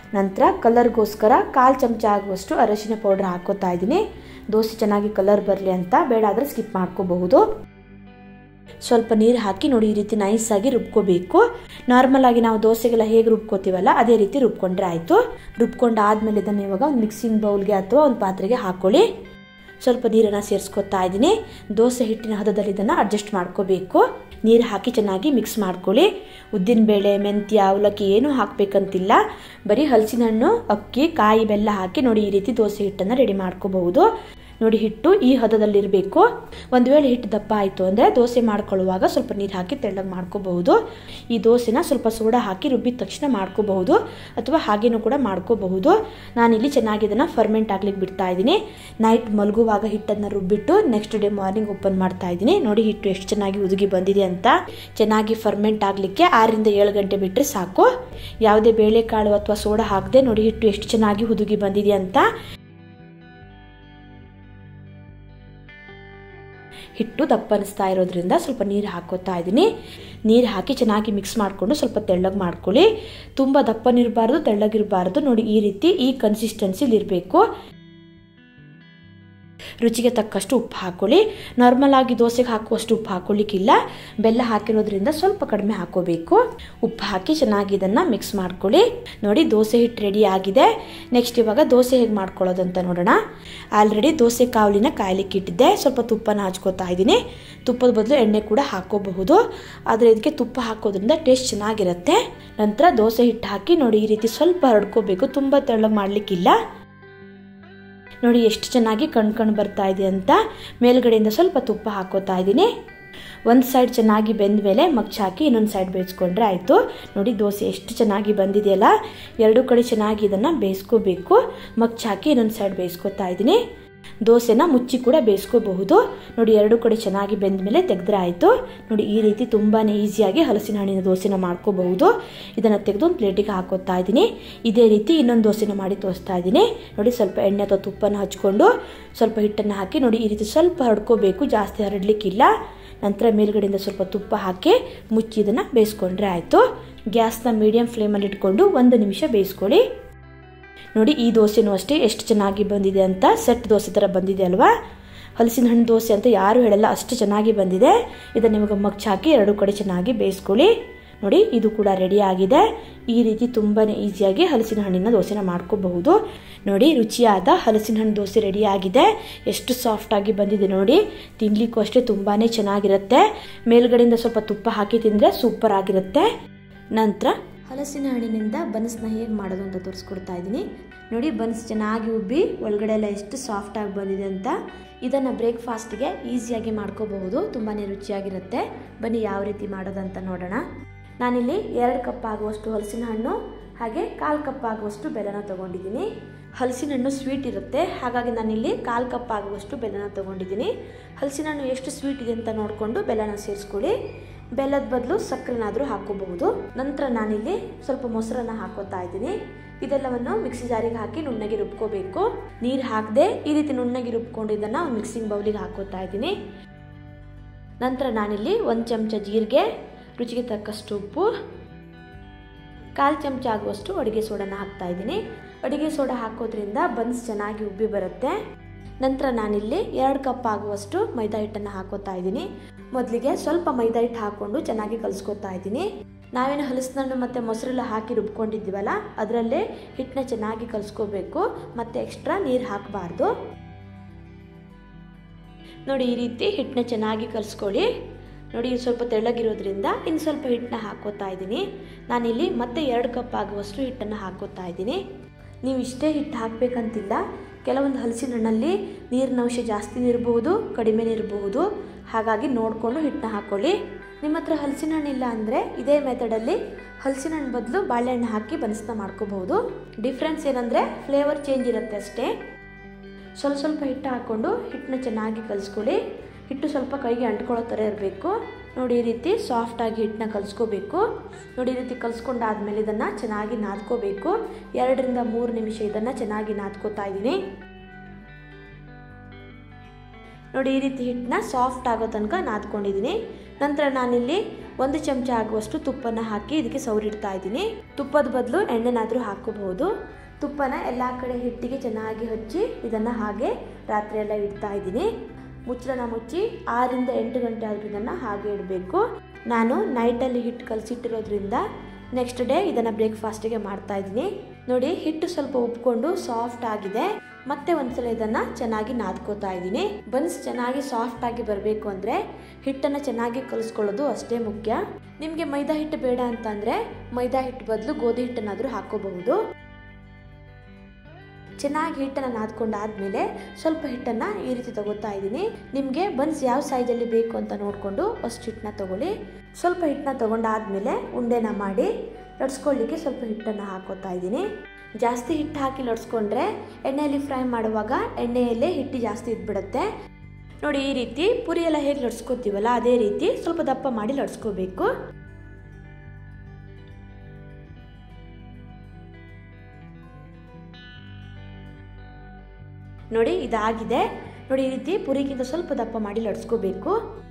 ನಂತರ ಕಲರ್ಗೋಸ್ಕರ ಕಾಲು ಚಮಚ ಆಗುವಷ್ಟು ಅರಶಿನ ಪೌಡ್ರ್ ಹಾಕೋತಾ ಇದ್ದೀನಿ ದೋಸೆ ಚೆನ್ನಾಗಿ ಕಲರ್ ಬರಲಿ ಅಂತ ಬೇಡ ಆದರೆ ಸ್ಕಿಪ್ ಮಾಡ್ಕೋಬಹುದು ಸ್ವಲ್ಪ ನೀರು ಹಾಕಿ ನೋಡಿ ಈ ರೀತಿ ನೈಸಾಗಿ ರುಬ್ಕೋಬೇಕು ನಾರ್ಮಲ್ ಆಗಿ ನಾವು ದೋಸೆಗೆಲ್ಲ ಹೇಗೆ ರುಬ್ಕೋತೀವಲ್ಲ ಅದೇ ರೀತಿ ರುಬ್ಕೊಂಡ್ರೆ ಆಯಿತು ರುಬ್ಕೊಂಡು ಆದಮೇಲೆ ಇದನ್ನು ಇವಾಗ ಒಂದು ಮಿಕ್ಸಿಂಗ್ ಬೌಲ್ಗೆ ಅಥವಾ ಒಂದು ಪಾತ್ರೆಗೆ ಹಾಕೊಳ್ಳಿ ಸ್ವಲ್ಪ ನೀರನ್ನು ಸೇರಿಸ್ಕೊತಾ ಇದ್ದೀನಿ ದೋಸೆ ಹಿಟ್ಟಿನ ಹದದಲ್ಲಿ ಇದನ್ನು ಅಡ್ಜಸ್ಟ್ ಮಾಡ್ಕೋಬೇಕು ನೀರು ಹಾಕಿ ಚೆನ್ನಾಗಿ ಮಿಕ್ಸ್ ಮಾಡ್ಕೊಳ್ಳಿ ಉದ್ದಿನಬೇಳೆ ಮೆಂತ್ಯ ಅವಲಕ್ಕಿ ಏನೂ ಹಾಕಬೇಕಂತಿಲ್ಲ ಬರೀ ಹಲಸಿನ ಹಣ್ಣು ಅಕ್ಕಿ ಕಾಯಿ ಬೆಲ್ಲ ಹಾಕಿ ನೋಡಿ ಈ ರೀತಿ ದೋಸೆ ಹಿಟ್ಟನ್ನು ರೆಡಿ ಮಾಡ್ಕೋಬಹುದು ನೋಡಿ ಹಿಟ್ಟು ಈ ಹದದಲ್ಲಿರಬೇಕು ಒಂದು ವೇಳೆ ಹಿಟ್ಟು ದಪ್ಪ ಆಯಿತು ಅಂದರೆ ದೋಸೆ ಮಾಡ್ಕೊಳ್ಳುವಾಗ ಸ್ವಲ್ಪ ನೀರು ಹಾಕಿ ತೆಳ್ಳಗೆ ಮಾಡ್ಕೋಬಹುದು ಈ ದೋಸೆನ ಸ್ವಲ್ಪ ಸೋಡಾ ಹಾಕಿ ರುಬ್ಬಿದ ತಕ್ಷಣ ಮಾಡ್ಕೋಬಹುದು ಅಥವಾ ಹಾಗೇನೂ ಕೂಡ ಮಾಡ್ಕೋಬಹುದು ನಾನಿಲ್ಲಿ ಚೆನ್ನಾಗಿ ಇದನ್ನು ಫರ್ಮೆಂಟ್ ಆಗ್ಲಿಕ್ಕೆ ಬಿಡ್ತಾ ಇದ್ದೀನಿ ನೈಟ್ ಮಲಗುವಾಗ ಹಿಟ್ಟನ್ನು ರುಬ್ಬಿಟ್ಟು ನೆಕ್ಸ್ಟ್ ಡೇ ಮಾರ್ನಿಂಗ್ ಓಪನ್ ಮಾಡ್ತಾ ಇದ್ದೀನಿ ನೋಡಿ ಹಿಟ್ಟು ಎಷ್ಟು ಚೆನ್ನಾಗಿ ಉದುಗಿ ಬಂದಿದೆ ಅಂತ ಚೆನ್ನಾಗಿ ಫರ್ಮೆಂಟ್ ಆಗಲಿಕ್ಕೆ ಆರರಿಂದ ಏಳು ಗಂಟೆ ಬಿಟ್ಟರೆ ಸಾಕು ಯಾವುದೇ ಬೇಳೆಕಾಳು ಅಥವಾ ಸೋಡಾ ಹಾಕದೆ ನೋಡಿ ಹಿಟ್ಟು ಎಷ್ಟು ಚೆನ್ನಾಗಿ ಹುದುಗಿ ಬಂದಿದೆ ಅಂತ ಹಿಟ್ಟು ದಪ್ಪ ಅನಿಸ್ತಾ ಇರೋದ್ರಿಂದ ಸ್ವಲ್ಪ ನೀರು ಹಾಕೋತಾ ಇದ್ದೀನಿ ನೀರು ಹಾಕಿ ಚೆನ್ನಾಗಿ ಮಿಕ್ಸ್ ಮಾಡಿಕೊಂಡು ಸ್ವಲ್ಪ ತೆಳ್ಳಗೆ ಮಾಡ್ಕೊಳ್ಳಿ ತುಂಬ ದಪ್ಪನಿರಬಾರ್ದು ತೆಳ್ಳಗಿರಬಾರ್ದು ನೋಡಿ ಈ ರೀತಿ ಈ ಕನ್ಸಿಸ್ಟೆನ್ಸಿಲಿ ಇರಬೇಕು ರುಚಿಗೆ ತಕ್ಕಷ್ಟು ಉಪ್ಪು ಹಾಕೊಳ್ಳಿ ನಾರ್ಮಲ್ ಆಗಿ ದೋಸೆಗೆ ಹಾಕುವಷ್ಟು ಉಪ್ಪು ಹಾಕೊಳ್ಳಿಕ್ಕಿಲ್ಲ ಬೆಲ್ಲ ಹಾಕಿರೋದ್ರಿಂದ ಸ್ವಲ್ಪ ಕಡಿಮೆ ಹಾಕೋಬೇಕು ಉಪ್ಪು ಹಾಕಿ ಚೆನ್ನಾಗಿ ಇದನ್ನು ಮಿಕ್ಸ್ ಮಾಡ್ಕೊಳ್ಳಿ ನೋಡಿ ದೋಸೆ ಹಿಟ್ಟು ರೆಡಿ ಆಗಿದೆ ನೆಕ್ಸ್ಟ್ ಇವಾಗ ದೋಸೆ ಹೇಗೆ ಮಾಡ್ಕೊಳ್ಳೋದು ಅಂತ ನೋಡೋಣ ಆಲ್ರೆಡಿ ದೋಸೆ ಕಾವಲಿನ ಕಾಯ್ಲಿಕ್ಕೆ ಇಟ್ಟಿದ್ದೆ ಸ್ವಲ್ಪ ತುಪ್ಪನ ಹಚ್ಕೋತಾ ಇದ್ದೀನಿ ತುಪ್ಪದ ಬದಲು ಎಣ್ಣೆ ಕೂಡ ಹಾಕೋಬಹುದು ಆದರೆ ಇದಕ್ಕೆ ತುಪ್ಪ ಹಾಕೋದ್ರಿಂದ ಟೇಸ್ಟ್ ಚೆನ್ನಾಗಿರುತ್ತೆ ನಂತರ ದೋಸೆ ಹಿಟ್ಟು ಹಾಕಿ ನೋಡಿ ಈ ರೀತಿ ಸ್ವಲ್ಪ ಹರಡ್ಕೋಬೇಕು ತುಂಬ ತೆಳ್ಳಗೆ ಮಾಡಲಿಕ್ಕಿಲ್ಲ ನೋಡಿ ಎಷ್ಟು ಚೆನ್ನಾಗಿ ಕಣ್ ಕಣ್ ಬರ್ತಾ ಇದೆ ಅಂತ ಮೇಲ್ಗಡೆಯಿಂದ ಸ್ವಲ್ಪ ತುಪ್ಪ ಹಾಕೋತಾ ಇದ್ದೀನಿ ಒಂದು ಸೈಡ್ ಚೆನ್ನಾಗಿ ಬೆಂದ ಮೇಲೆ ಮಗ್ಚ್ ಹಾಕಿ ಇನ್ನೊಂದು ಸೈಡ್ ಬೇಯಿಸ್ಕೊಂಡ್ರೆ ಆಯಿತು ನೋಡಿ ದೋಸೆ ಎಷ್ಟು ಚೆನ್ನಾಗಿ ಬಂದಿದೆಯಲ್ಲ ಎರಡು ಕಡೆ ಚೆನ್ನಾಗಿ ಇದನ್ನು ಬೇಯಿಸ್ಕೋಬೇಕು ಮಗ್ಚ್ ಹಾಕಿ ಇನ್ನೊಂದು ಸೈಡ್ ಬೇಯಿಸ್ಕೊತಾ ಇದ್ದೀನಿ ದೋಸೆನ ಮುಚ್ಚಿ ಕೂಡ ಬೇಯಿಸ್ಕೋಬಹುದು ನೋಡಿ ಎರಡು ಕಡೆ ಚೆನ್ನಾಗಿ ಬೆಂದ ಮೇಲೆ ತೆಗೆದ್ರೆ ಆಯಿತು ನೋಡಿ ಈ ರೀತಿ ತುಂಬಾ ಈಸಿಯಾಗಿ ಹಲಸಿನ ಹಣ್ಣಿನ ದೋಸೆನ ಮಾಡ್ಕೋಬಹುದು ಇದನ್ನು ತೆಗೆದು ಒಂದು ಪ್ಲೇಟಿಗೆ ಹಾಕೋತಾ ಇದ್ದೀನಿ ಇದೇ ರೀತಿ ಇನ್ನೊಂದು ದೋಸೆನ ಮಾಡಿ ತೋರಿಸ್ತಾ ಇದ್ದೀನಿ ನೋಡಿ ಸ್ವಲ್ಪ ಎಣ್ಣೆ ಅಥವಾ ತುಪ್ಪನ ಹಚ್ಕೊಂಡು ಸ್ವಲ್ಪ ಹಿಟ್ಟನ್ನು ಹಾಕಿ ನೋಡಿ ಈ ರೀತಿ ಸ್ವಲ್ಪ ಹರಡ್ಕೋಬೇಕು ಜಾಸ್ತಿ ಹರಡ್ಲಿಕ್ಕಿಲ್ಲ ನಂತರ ಮೇಲ್ಗಡೆಯಿಂದ ಸ್ವಲ್ಪ ತುಪ್ಪ ಹಾಕಿ ಮುಚ್ಚಿ ಇದನ್ನು ಬೇಯಿಸ್ಕೊಂಡ್ರೆ ಆಯಿತು ಗ್ಯಾಸ್ನ ಮೀಡಿಯಂ ಫ್ಲೇಮಲ್ಲಿ ಇಟ್ಕೊಂಡು ಒಂದು ನಿಮಿಷ ಬೇಯಿಸ್ಕೊಳ್ಳಿ ನೋಡಿ ಈ ದೋಸೆನೂ ಅಷ್ಟೇ ಎಷ್ಟು ಚೆನ್ನಾಗಿ ಬಂದಿದೆ ಅಂತ ಸೆಟ್ ದೋಸೆ ಥರ ಬಂದಿದೆ ಅಲ್ವಾ ಹಲಸಿನ ಹಣ್ಣು ದೋಸೆ ಅಂತ ಯಾರು ಹೇಳಲ್ಲ ಅಷ್ಟು ಚೆನ್ನಾಗಿ ಬಂದಿದೆ ಇದನ್ನು ಇವಾಗ ಮಗ್ಚ್ ಹಾಕಿ ಎರಡು ಕಡೆ ಚೆನ್ನಾಗಿ ಬೇಯಿಸ್ಕೊಳ್ಳಿ ನೋಡಿ ಇದು ಕೂಡ ರೆಡಿ ಆಗಿದೆ ಈ ರೀತಿ ತುಂಬಾ ಈಸಿಯಾಗಿ ಹಲಸಿನ ಹಣ್ಣಿನ ದೋಸೆನ ಮಾಡ್ಕೋಬಹುದು ನೋಡಿ ರುಚಿಯಾದ ಹಲಸಿನ ಹಣ್ಣು ದೋಸೆ ರೆಡಿ ಆಗಿದೆ ಎಷ್ಟು ಸಾಫ್ಟಾಗಿ ಬಂದಿದೆ ನೋಡಿ ತಿನ್ಲಿಕ್ಕೂ ಅಷ್ಟೇ ತುಂಬಾ ಚೆನ್ನಾಗಿರುತ್ತೆ ಮೇಲ್ಗಡೆಯಿಂದ ಸ್ವಲ್ಪ ತುಪ್ಪ ಹಾಕಿ ತಿಂದರೆ ಸೂಪರ್ ಆಗಿರುತ್ತೆ ನಂತರ ಹಲಸಿನ ಹಣ್ಣಿನಿಂದ ಬನ್ಸ್ನ ಹೇಗೆ ಮಾಡೋದು ಅಂತ ತೋರಿಸ್ಕೊಡ್ತಾ ಇದ್ದೀನಿ ನೋಡಿ ಬನ್ಸ್ ಚೆನ್ನಾಗಿ ಉಬ್ಬಿ ಒಳಗಡೆ ಎಲ್ಲ ಎಷ್ಟು ಸಾಫ್ಟಾಗಿ ಬಂದಿದೆ ಅಂತ ಇದನ್ನು ಬ್ರೇಕ್ಫಾಸ್ಟ್ಗೆ ಈಸಿಯಾಗಿ ಮಾಡ್ಕೋಬಹುದು ತುಂಬಾ ರುಚಿಯಾಗಿರುತ್ತೆ ಬನ್ನಿ ಯಾವ ರೀತಿ ಮಾಡೋದಂತ ನೋಡೋಣ ನಾನಿಲ್ಲಿ ಎರಡು ಕಪ್ ಆಗುವಷ್ಟು ಹಲಸಿನ ಹಣ್ಣು ಹಾಗೆ ಕಾಲು ಕಪ್ ಆಗುವಷ್ಟು ಬೆಲ್ಲನ ತೊಗೊಂಡಿದ್ದೀನಿ ಹಲಸಿನ ಹಣ್ಣು ಸ್ವೀಟ್ ಇರುತ್ತೆ ಹಾಗಾಗಿ ನಾನಿಲ್ಲಿ ಕಾಲು ಕಪ್ ಆಗುವಷ್ಟು ಬೆಲ್ಲನ ತೊಗೊಂಡಿದ್ದೀನಿ ಹಲಸಿನ ಹಣ್ಣು ಎಷ್ಟು ಸ್ವೀಟ್ ಇದೆ ಅಂತ ನೋಡಿಕೊಂಡು ಬೆಲ್ಲನ ಸೇರಿಸ್ಕೊಳ್ಳಿ ಬೆಲ್ಲದ ಬದಲು ಸಕ್ಕರೆನಾದರೂ ಹಾಕೋಬಹುದು ನಂತರ ನಾನಿಲ್ಲಿ ಸ್ವಲ್ಪ ಮೊಸರನ್ನ ಹಾಕೋತಾ ಇದ್ದೀನಿ ಇದೆಲ್ಲವನ್ನು ಮಿಕ್ಸಿ ಜಾರಿಗೆ ಹಾಕಿ ನುಣ್ಣಗೆ ರುಬ್ಕೋಬೇಕು ನೀರು ಹಾಕದೆ ಈ ರೀತಿ ನುಣ್ಣಗೆ ರುಬ್ಕೊಂಡು ಇದನ್ನು ಮಿಕ್ಸಿಂಗ್ ಬೌಲಿಗೆ ಹಾಕೋತಾ ಇದ್ದೀನಿ ನಂತರ ನಾನಿಲ್ಲಿ ಒಂದು ಚಮಚ ಜೀರಿಗೆ ರುಚಿಗೆ ತಕ್ಕಷ್ಟು ಉಪ್ಪು ಕಾಲು ಚಮಚ ಆಗುವಷ್ಟು ಅಡುಗೆ ಸೋಡಾನ ಹಾಕ್ತಾ ಇದ್ದೀನಿ ಅಡುಗೆ ಸೋಡಾ ಹಾಕೋದ್ರಿಂದ ಬನ್ಸ್ ಚೆನ್ನಾಗಿ ಉಬ್ಬಿ ಬರುತ್ತೆ ನಂತರ ನಾನಿಲ್ಲಿ ಎರಡು ಕಪ್ ಆಗುವಷ್ಟು ಮೈದಾ ಹಿಟ್ಟನ್ನು ಹಾಕೋತಾ ಇದ್ದೀನಿ ಮೊದಲಿಗೆ ಸ್ವಲ್ಪ ಮೈದಾ ಹಿಟ್ಟು ಹಾಕ್ಕೊಂಡು ಚೆನ್ನಾಗಿ ಕಲಿಸ್ಕೊತಾ ಇದ್ದೀನಿ ನಾವೇನು ಹಲಸಿನ ಹಣ್ಣು ಮತ್ತು ಮೊಸರೆಲ್ಲ ಹಾಕಿ ರುಬ್ಕೊಂಡಿದ್ದೀವಲ್ಲ ಅದರಲ್ಲೇ ಹಿಟ್ಟನ್ನ ಚೆನ್ನಾಗಿ ಕಲಿಸ್ಕೋಬೇಕು ಮತ್ತು ಎಕ್ಸ್ಟ್ರಾ ನೀರು ಹಾಕಬಾರ್ದು ನೋಡಿ ಈ ರೀತಿ ಹಿಟ್ಟನ್ನ ಚೆನ್ನಾಗಿ ಕಲಿಸ್ಕೊಳ್ಳಿ ನೋಡಿ ಇದು ಸ್ವಲ್ಪ ತೆಳ್ಳಗಿರೋದ್ರಿಂದ ಇನ್ನು ಸ್ವಲ್ಪ ಹಿಟ್ಟನ್ನ ಹಾಕೋತಾ ಇದ್ದೀನಿ ನಾನಿಲ್ಲಿ ಮತ್ತೆ ಎರಡು ಕಪ್ ಆಗುವಷ್ಟು ಹಿಟ್ಟನ್ನು ಹಾಕೋತಾ ಇದ್ದೀನಿ ನೀವು ಇಷ್ಟೇ ಹಿಟ್ಟು ಹಾಕಬೇಕಂತಿಲ್ಲ ಕೆಲವೊಂದು ಹಲಸಿನ ಹಣ್ಣಲ್ಲಿ ನೀರಿನ ಅಂಶ ಜಾಸ್ತಿನೂ ಇರಬಹುದು ಕಡಿಮೆನೇ ಇರಬಹುದು ಹಾಗಾಗಿ ನೋಡಿಕೊಂಡು ಹಿಟ್ಟನ್ನ ಹಾಕ್ಕೊಳ್ಳಿ ನಿಮ್ಮ ಹತ್ರ ಹಲಸಿನ ಹಣ್ಣಿಲ್ಲ ಅಂದರೆ ಇದೇ ಮೆಥಡಲ್ಲಿ ಹಲಸಿನ ಹಣ್ಣು ಬದಲು ಬಾಳೆಹಣ್ಣು ಹಾಕಿ ಬನಸ್ನ ಮಾಡ್ಕೋಬಹುದು ಡಿಫ್ರೆನ್ಸ್ ಏನಂದರೆ ಫ್ಲೇವರ್ ಚೇಂಜ್ ಇರುತ್ತೆ ಅಷ್ಟೇ ಸ್ವಲ್ಪ ಸ್ವಲ್ಪ ಹಿಟ್ಟು ಹಾಕ್ಕೊಂಡು ಹಿಟ್ಟನ್ನ ಚೆನ್ನಾಗಿ ಕಲಿಸ್ಕೊಳ್ಳಿ ಹಿಟ್ಟು ಸ್ವಲ್ಪ ಕೈಗೆ ಅಂಟ್ಕೊಳ್ಳೋ ಥರ ಇರಬೇಕು ನೋಡಿ ಈ ರೀತಿ ಸಾಫ್ಟಾಗಿ ಹಿಟ್ಟನ್ನ ಕಲಿಸ್ಕೋಬೇಕು ನೋಡಿ ಈ ರೀತಿ ಕಲಿಸ್ಕೊಂಡಾದ್ಮೇಲೆ ಇದನ್ನು ಚೆನ್ನಾಗಿ ನಾದ್ಕೋಬೇಕು ಎರಡರಿಂದ ಮೂರು ನಿಮಿಷ ಇದನ್ನು ಚೆನ್ನಾಗಿ ನಾದ್ಕೋತಾ ಇದ್ದೀನಿ ನೋಡಿ ಈ ರೀತಿ ಹಿಟ್ಟನ್ನ ಸಾಫ್ಟ್ ಆಗೋ ತನಕ ನಾದ್ಕೊಂಡಿದ್ದೀನಿ ನಂತರ ನಾನಿಲ್ಲಿ ಒಂದು ಚಮಚ ಆಗುವಷ್ಟು ತುಪ್ಪನ ಹಾಕಿ ಇದಕ್ಕೆ ಸೌರಿಡ್ತಾ ಇದ್ದೀನಿ ತುಪ್ಪದ ಬದಲು ಎಣ್ಣೆನಾದರೂ ಹಾಕೋಬಹುದು ತುಪ್ಪನ ಎಲ್ಲ ಕಡೆ ಹಿಟ್ಟಿಗೆ ಚೆನ್ನಾಗಿ ಹಚ್ಚಿ ಇದನ್ನು ಹಾಗೆ ರಾತ್ರಿ ಎಲ್ಲ ಇಡ್ತಾ ಇದ್ದೀನಿ ಮುಚ್ಚಳನ ಮುಚ್ಚಿ ಆರಿಂದ ಎಂಟು ಗಂಟೆ ಆದರೂ ಇದನ್ನು ಹಾಗೆ ಇಡಬೇಕು ನಾನು ನೈಟಲ್ಲಿ ಹಿಟ್ಟು ಕಲಸಿಟ್ಟಿರೋದ್ರಿಂದ ನೆಕ್ಸ್ಟ್ ಡೇ ಇದನ್ನು ಬ್ರೇಕ್ಫಾಸ್ಟಿಗೆ ಮಾಡ್ತಾ ಇದ್ದೀನಿ ನೋಡಿ ಹಿಟ್ಟು ಸ್ವಲ್ಪ ಉಪ್ಕೊಂಡು ಸಾಫ್ಟ್ ಆಗಿದೆ ಮತ್ತೆ ಒಂದ್ಸಲ ಇದನ್ನು ಚೆನ್ನಾಗಿ ನಾದ್ಕೋತಾ ಇದ್ದೀನಿ ಬನ್ಸ್ ಚೆನ್ನಾಗಿ ಸಾಫ್ಟ್ ಆಗಿ ಬರಬೇಕು ಅಂದರೆ ಹಿಟ್ಟನ್ನು ಚೆನ್ನಾಗಿ ಕಲಿಸ್ಕೊಳ್ಳೋದು ಅಷ್ಟೇ ಮುಖ್ಯ ನಿಮಗೆ ಮೈದಾ ಹಿಟ್ಟು ಬೇಡ ಅಂತಂದರೆ ಮೈದಾ ಹಿಟ್ಟು ಬದಲು ಗೋಧಿ ಹಿಟ್ಟನ್ನಾದರೂ ಹಾಕೋಬಹುದು ಚೆನ್ನಾಗಿ ಹಿಟ್ಟನ್ನು ನಾದ್ಕೊಂಡಾದ್ಮೇಲೆ ಸ್ವಲ್ಪ ಹಿಟ್ಟನ್ನು ಈ ರೀತಿ ತಗೋತಾ ಇದ್ದೀನಿ ನಿಮಗೆ ಬನ್ಸ್ ಯಾವ ಸೈಜಲ್ಲಿ ಬೇಕು ಅಂತ ನೋಡಿಕೊಂಡು ಅಷ್ಟು ಹಿಟ್ಟನ್ನ ತಗೊಳ್ಳಿ ಸ್ವಲ್ಪ ಹಿಟ್ಟನ್ನ ತಗೊಂಡಾದ್ಮೇಲೆ ಉಂಡೆನ ಮಾಡಿ ಲಡ್ಸ್ಕೊಳ್ಳಿಕ್ಕೆ ಸ್ವಲ್ಪ ಹಿಟ್ಟನ್ನು ಹಾಕೋತಾ ಇದ್ದೀನಿ ಜಾಸ್ತಿ ಹಿಟ್ಟು ಹಾಕಿ ಲಡ್ಸ್ಕೊಂಡ್ರೆ ಎಣ್ಣೆಯಲ್ಲಿ ಫ್ರೈ ಮಾಡುವಾಗ ಎಣ್ಣೆಯಲ್ಲೇ ಹಿಟ್ಟು ಜಾಸ್ತಿ ಇದ್ಬಿಡುತ್ತೆ ನೋಡಿ ಈ ರೀತಿ ಪುರಿ ಎಲ್ಲ ಹೇಗೆ ಲಡ್ಸ್ಕೊತೀವಲ್ಲ ಅದೇ ರೀತಿ ಸ್ವಲ್ಪ ದಪ್ಪ ಮಾಡಿ ಲಡ್ಸ್ಕೋಬೇಕು ನೋಡಿ ಇದಾಗಿದೆ ನೋಡಿ ಈ ರೀತಿ ಪುರಿಗಿಂತ ಸ್ವಲ್ಪ ದಪ್ಪ ಮಾಡಿ ಲಡ್ಸ್ಕೋಬೇಕು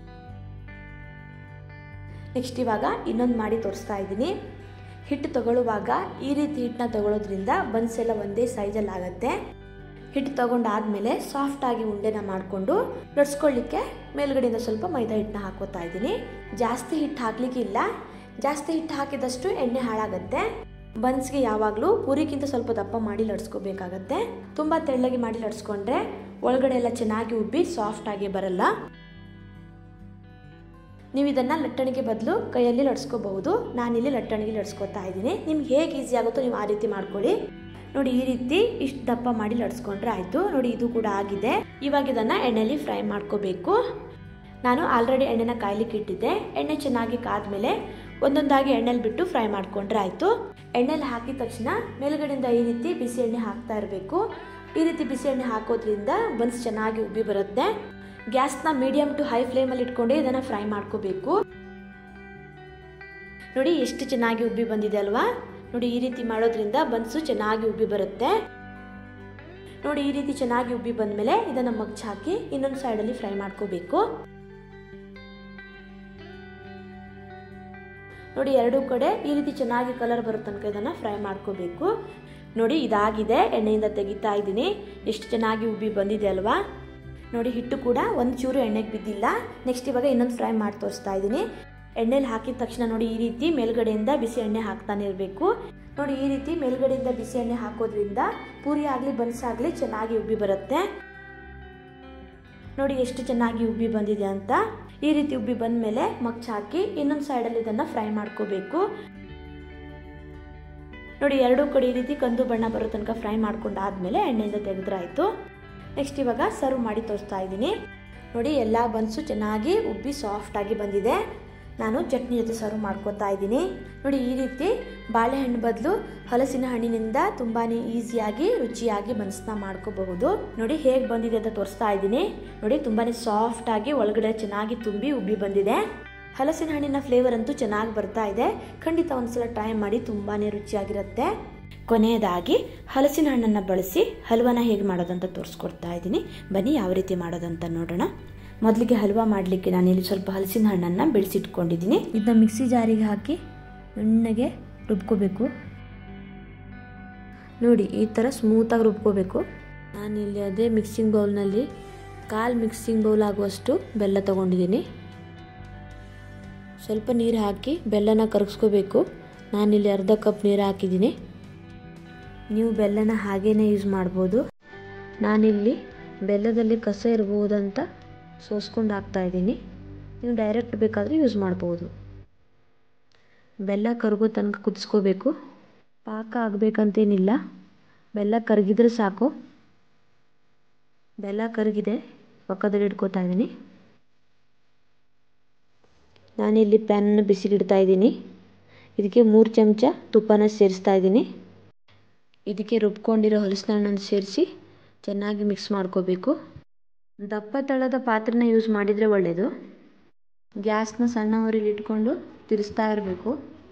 ನೆಕ್ಸ್ಟ್ ಇವಾಗ ಇನ್ನೊಂದು ಮಾಡಿ ತೋರಿಸ್ತಾ ಇದ್ದೀನಿ ಹಿಟ್ಟು ತಗೊಳ್ಳುವಾಗ ಈ ರೀತಿ ಹಿಟ್ಟನ್ನ ತಗೊಳ್ಳೋದ್ರಿಂದ ಬನ್ಸ್ ಎಲ್ಲ ಒಂದೇ ಸೈಜಲ್ಲಿ ಆಗುತ್ತೆ ಹಿಟ್ಟು ತಗೊಂಡಾದ್ಮೇಲೆ ಸಾಫ್ಟಾಗಿ ಉಂಡೆನ ಮಾಡಿಕೊಂಡು ಲಡ್ಸ್ಕೊಳ್ಳಿಕ್ಕೆ ಮೇಲ್ಗಡೆಯಿಂದ ಸ್ವಲ್ಪ ಮೈದಾ ಹಿಟ್ಟನ್ನ ಹಾಕೋತಾ ಇದ್ದೀನಿ ಜಾಸ್ತಿ ಹಿಟ್ಟು ಹಾಕ್ಲಿಕ್ಕೆ ಇಲ್ಲ ಜಾಸ್ತಿ ಹಿಟ್ಟು ಹಾಕಿದಷ್ಟು ಎಣ್ಣೆ ಹಾಳಾಗುತ್ತೆ ಬನ್ಸ್ಗೆ ಯಾವಾಗಲೂ ಪೂರಿಗಿಂತ ಸ್ವಲ್ಪ ದಪ್ಪ ಮಾಡಿ ಲಡ್ಸ್ಕೋಬೇಕಾಗತ್ತೆ ತುಂಬ ತೆಳ್ಳಗೆ ಮಾಡಿ ಲಡ್ಸ್ಕೊಂಡ್ರೆ ಒಳಗಡೆ ಎಲ್ಲ ಚೆನ್ನಾಗಿ ಉಬ್ಬಿ ಸಾಫ್ಟ್ ಆಗಿ ಬರಲ್ಲ ನೀವು ಇದನ್ನು ಲಟ್ಟಣಿಗೆ ಬದಲು ಕೈಯಲ್ಲಿ ಲಡ್ಸ್ಕೋಬಹುದು ನಾನಿಲ್ಲಿ ಲಟ್ಟಣಿಗೆ ಲಡ್ಸ್ಕೊತಾ ಇದ್ದೀನಿ ನಿಮ್ಗೆ ಹೇಗೆ ಈಸಿ ಆಗುತ್ತೋ ನೀವು ಆ ರೀತಿ ಮಾಡ್ಕೊಳ್ಳಿ ನೋಡಿ ಈ ರೀತಿ ಇಷ್ಟು ದಪ್ಪ ಮಾಡಿ ಲಡ್ಸ್ಕೊಂಡ್ರೆ ಆಯಿತು ನೋಡಿ ಇದು ಕೂಡ ಆಗಿದೆ ಇವಾಗ ಇದನ್ನು ಎಣ್ಣೆಯಲ್ಲಿ ಫ್ರೈ ಮಾಡ್ಕೋಬೇಕು ನಾನು ಆಲ್ರೆಡಿ ಎಣ್ಣೆನ ಕಾಯ್ಲಿಕ್ಕೆ ಇಟ್ಟಿದ್ದೆ ಎಣ್ಣೆ ಚೆನ್ನಾಗಿ ಕಾದ್ಮೇಲೆ ಒಂದೊಂದಾಗಿ ಎಣ್ಣೆಲಿ ಬಿಟ್ಟು ಫ್ರೈ ಮಾಡ್ಕೊಂಡ್ರೆ ಆಯಿತು ಎಣ್ಣೆಲಿ ಹಾಕಿದ ತಕ್ಷಣ ಮೇಲ್ಗಡೆಯಿಂದ ಈ ರೀತಿ ಬಿಸಿ ಎಣ್ಣೆ ಹಾಕ್ತಾ ಇರಬೇಕು ಈ ರೀತಿ ಬಿಸಿ ಎಣ್ಣೆ ಹಾಕೋದ್ರಿಂದ ಬನ್ಸ್ ಚೆನ್ನಾಗಿ ಉಬ್ಬಿ ಬರುತ್ತೆ ಗ್ಯಾಸ್ನ ಮೀಡಿಯಮ್ ಟು ಹೈ ಫ್ಲೇಮಲ್ಲಿ ಇಟ್ಕೊಂಡು ಇದನ್ನು ಫ್ರೈ ಮಾಡ್ಕೋಬೇಕು ನೋಡಿ ಎಷ್ಟು ಚೆನ್ನಾಗಿ ಉಬ್ಬಿ ಬಂದಿದೆ ಅಲ್ವಾ ನೋಡಿ ಈ ರೀತಿ ಮಾಡೋದ್ರಿಂದ ಬನ್ಸು ಚೆನ್ನಾಗಿ ಉಬ್ಬಿ ಬರುತ್ತೆ ನೋಡಿ ಈ ರೀತಿ ಚೆನ್ನಾಗಿ ಉಬ್ಬಿ ಬಂದಮೇಲೆ ಇದನ್ನು ಮಗ್ಚ್ ಹಾಕಿ ಇನ್ನೊಂದು ಸೈಡಲ್ಲಿ ಫ್ರೈ ಮಾಡ್ಕೋಬೇಕು ನೋಡಿ ಎರಡೂ ಕಡೆ ಈ ರೀತಿ ಚೆನ್ನಾಗಿ ಕಲರ್ ಬರೋ ತನಕ ಇದನ್ನು ಫ್ರೈ ಮಾಡ್ಕೋಬೇಕು ನೋಡಿ ಇದಾಗಿದೆ ಎಣ್ಣೆಯಿಂದ ತೆಗಿತಾ ಇದ್ದೀನಿ ಎಷ್ಟು ಚೆನ್ನಾಗಿ ಉಬ್ಬಿ ಬಂದಿದೆ ಅಲ್ವಾ ನೋಡಿ ಹಿಟ್ಟು ಕೂಡ ಒಂದು ಚೂರು ಎಣ್ಣೆಗೆ ಬಿದ್ದಿಲ್ಲ ನೆಕ್ಸ್ಟ್ ಇವಾಗ ಇನ್ನೊಂದು ಫ್ರೈ ಮಾಡಿ ತೋರಿಸ್ತಾ ಇದ್ದೀನಿ ಎಣ್ಣೆಲಿ ಹಾಕಿದ ತಕ್ಷಣ ನೋಡಿ ಈ ರೀತಿ ಮೇಲ್ಗಡೆಯಿಂದ ಬಿಸಿ ಎಣ್ಣೆ ಹಾಕ್ತಾನೆ ಇರಬೇಕು ನೋಡಿ ಈ ರೀತಿ ಮೇಲ್ಗಡೆಯಿಂದ ಬಿಸಿ ಎಣ್ಣೆ ಹಾಕೋದ್ರಿಂದ ಪೂರಿ ಆಗಲಿ ಬನ್ಸಾಗಲಿ ಚೆನ್ನಾಗಿ ಉಬ್ಬಿ ಬರುತ್ತೆ ನೋಡಿ ಎಷ್ಟು ಚೆನ್ನಾಗಿ ಉಬ್ಬಿ ಬಂದಿದೆ ಅಂತ ಈ ರೀತಿ ಉಬ್ಬಿ ಬಂದ ಮೇಲೆ ಮಗ್ಚ್ ಹಾಕಿ ಇನ್ನೊಂದು ಸೈಡಲ್ಲಿ ಇದನ್ನು ಫ್ರೈ ಮಾಡ್ಕೋಬೇಕು ನೋಡಿ ಎರಡೂ ಕಡೆ ಈ ರೀತಿ ಕಂದು ಬಣ್ಣ ಬರೋ ತನಕ ಫ್ರೈ ಮಾಡ್ಕೊಂಡಾದ್ಮೇಲೆ ಎಣ್ಣೆಯಿಂದ ತೆಗೆದ್ರಾಯ್ತು ನೆಕ್ಸ್ಟ್ ಇವಾಗ ಸರ್ವ್ ಮಾಡಿ ತೋರಿಸ್ತಾ ಇದ್ದೀನಿ ನೋಡಿ ಎಲ್ಲ ಬನ್ಸು ಚೆನ್ನಾಗಿ ಉಬ್ಬಿ ಸಾಫ್ಟಾಗಿ ಬಂದಿದೆ ನಾನು ಚಟ್ನಿ ಜೊತೆ ಸರ್ವ್ ಮಾಡ್ಕೊತಾ ಇದ್ದೀನಿ ನೋಡಿ ಈ ರೀತಿ ಬಾಳೆಹಣ್ಣು ಬದಲು ಹಲಸಿನ ಹಣ್ಣಿನಿಂದ ತುಂಬಾ ಈಸಿಯಾಗಿ ರುಚಿಯಾಗಿ ಬನ್ಸ್ನ ಮಾಡ್ಕೋಬಹುದು ನೋಡಿ ಹೇಗೆ ಬಂದಿದೆ ಅಂತ ತೋರಿಸ್ತಾ ಇದ್ದೀನಿ ನೋಡಿ ತುಂಬಾ ಸಾಫ್ಟಾಗಿ ಒಳಗಡೆ ಚೆನ್ನಾಗಿ ತುಂಬಿ ಉಬ್ಬಿ ಬಂದಿದೆ ಹಲಸಿನ ಹಣ್ಣಿನ ಫ್ಲೇವರ್ ಅಂತೂ ಚೆನ್ನಾಗಿ ಬರ್ತಾ ಇದೆ ಖಂಡಿತ ಒಂದ್ಸಲ ಟ್ರೈ ಮಾಡಿ ತುಂಬಾ ರುಚಿಯಾಗಿರುತ್ತೆ ಕೊನೆಯದಾಗಿ ಹಲಸಿನ ಹಣ್ಣನ್ನು ಬಳಸಿ ಹಲ್ವಾನ ಹೇಗೆ ಮಾಡೋದಂತ ತೋರಿಸ್ಕೊಡ್ತಾ ಇದ್ದೀನಿ ಬನ್ನಿ ಯಾವ ರೀತಿ ಮಾಡೋದಂತ ನೋಡೋಣ ಮೊದಲಿಗೆ ಹಲ್ವಾ ಮಾಡಲಿಕ್ಕೆ ನಾನಿಲ್ಲಿ ಸ್ವಲ್ಪ ಹಲಸಿನ ಹಣ್ಣನ್ನು ಬೆಳೆಸಿಟ್ಕೊಂಡಿದ್ದೀನಿ ಇದನ್ನ ಮಿಕ್ಸಿ ಜಾರಿಗೆ ಹಾಕಿ ನುಣ್ಣಗೆ ರುಬ್ಕೋಬೇಕು ನೋಡಿ ಈ ಥರ ಸ್ಮೂತಾಗಿ ರುಬ್ಕೋಬೇಕು ನಾನಿಲ್ಲಿ ಅದೇ ಮಿಕ್ಸಿಂಗ್ ಬೌಲ್ನಲ್ಲಿ ಕಾಲು ಮಿಕ್ಸಿಂಗ್ ಬೌಲ್ ಆಗುವಷ್ಟು ಬೆಲ್ಲ ತೊಗೊಂಡಿದ್ದೀನಿ ಸ್ವಲ್ಪ ನೀರು ಹಾಕಿ ಬೆಲ್ಲನ ಕರಗಿಸ್ಕೋಬೇಕು ನಾನಿಲ್ಲಿ ಅರ್ಧ ಕಪ್ ನೀರು ಹಾಕಿದ್ದೀನಿ ನೀವು ಬೆಲ್ಲನ ಹಾಗೇ ಯೂಸ್ ಮಾಡ್ಬೋದು ನಾನಿಲ್ಲಿ ಬೆಲ್ಲದಲ್ಲಿ ಕಸ ಇರ್ಬೋದಂತ ಸೋಸ್ಕೊಂಡು ಹಾಕ್ತಾ ಇದ್ದೀನಿ ನೀವು ಡೈರೆಕ್ಟ್ ಬೇಕಾದರೆ ಯೂಸ್ ಮಾಡ್ಬೋದು ಬೆಲ್ಲ ಕರಗೋ ತನಕ ಕುದಿಸ್ಕೋಬೇಕು ಪಾಕ ಆಗಬೇಕಂತೇನಿಲ್ಲ ಬೆಲ್ಲ ಕರಗಿದ್ರೆ ಸಾಕು ಬೆಲ್ಲ ಕರಗಿದೆ ಪಕ್ಕದಲ್ಲಿ ಇಟ್ಕೋತಾ ಇದ್ದೀನಿ ನಾನಿಲ್ಲಿ ಪ್ಯಾನನ್ನು ಬಿಸಿಲಿಡ್ತಾ ಇದ್ದೀನಿ ಇದಕ್ಕೆ ಮೂರು ಚಮಚ ತುಪ್ಪನ ಸೇರಿಸ್ತಾ ಇದ್ದೀನಿ ಇದಕ್ಕೆ ರುಬ್ಕೊಂಡಿರೋ ಹಲಸಿನ ಹಣ್ಣನ್ನು ಸೇರಿಸಿ ಚೆನ್ನಾಗಿ ಮಿಕ್ಸ್ ಮಾಡ್ಕೋಬೇಕು ದಪ್ಪ ತಳದ ಪಾತ್ರೆನ ಯೂಸ್ ಮಾಡಿದರೆ ಒಳ್ಳೆಯದು ಗ್ಯಾಸ್ನ ಸಣ್ಣ ಉರಿಲಿ ಇಟ್ಕೊಂಡು ತಿರ್ಸ್ತಾ ಇರಬೇಕು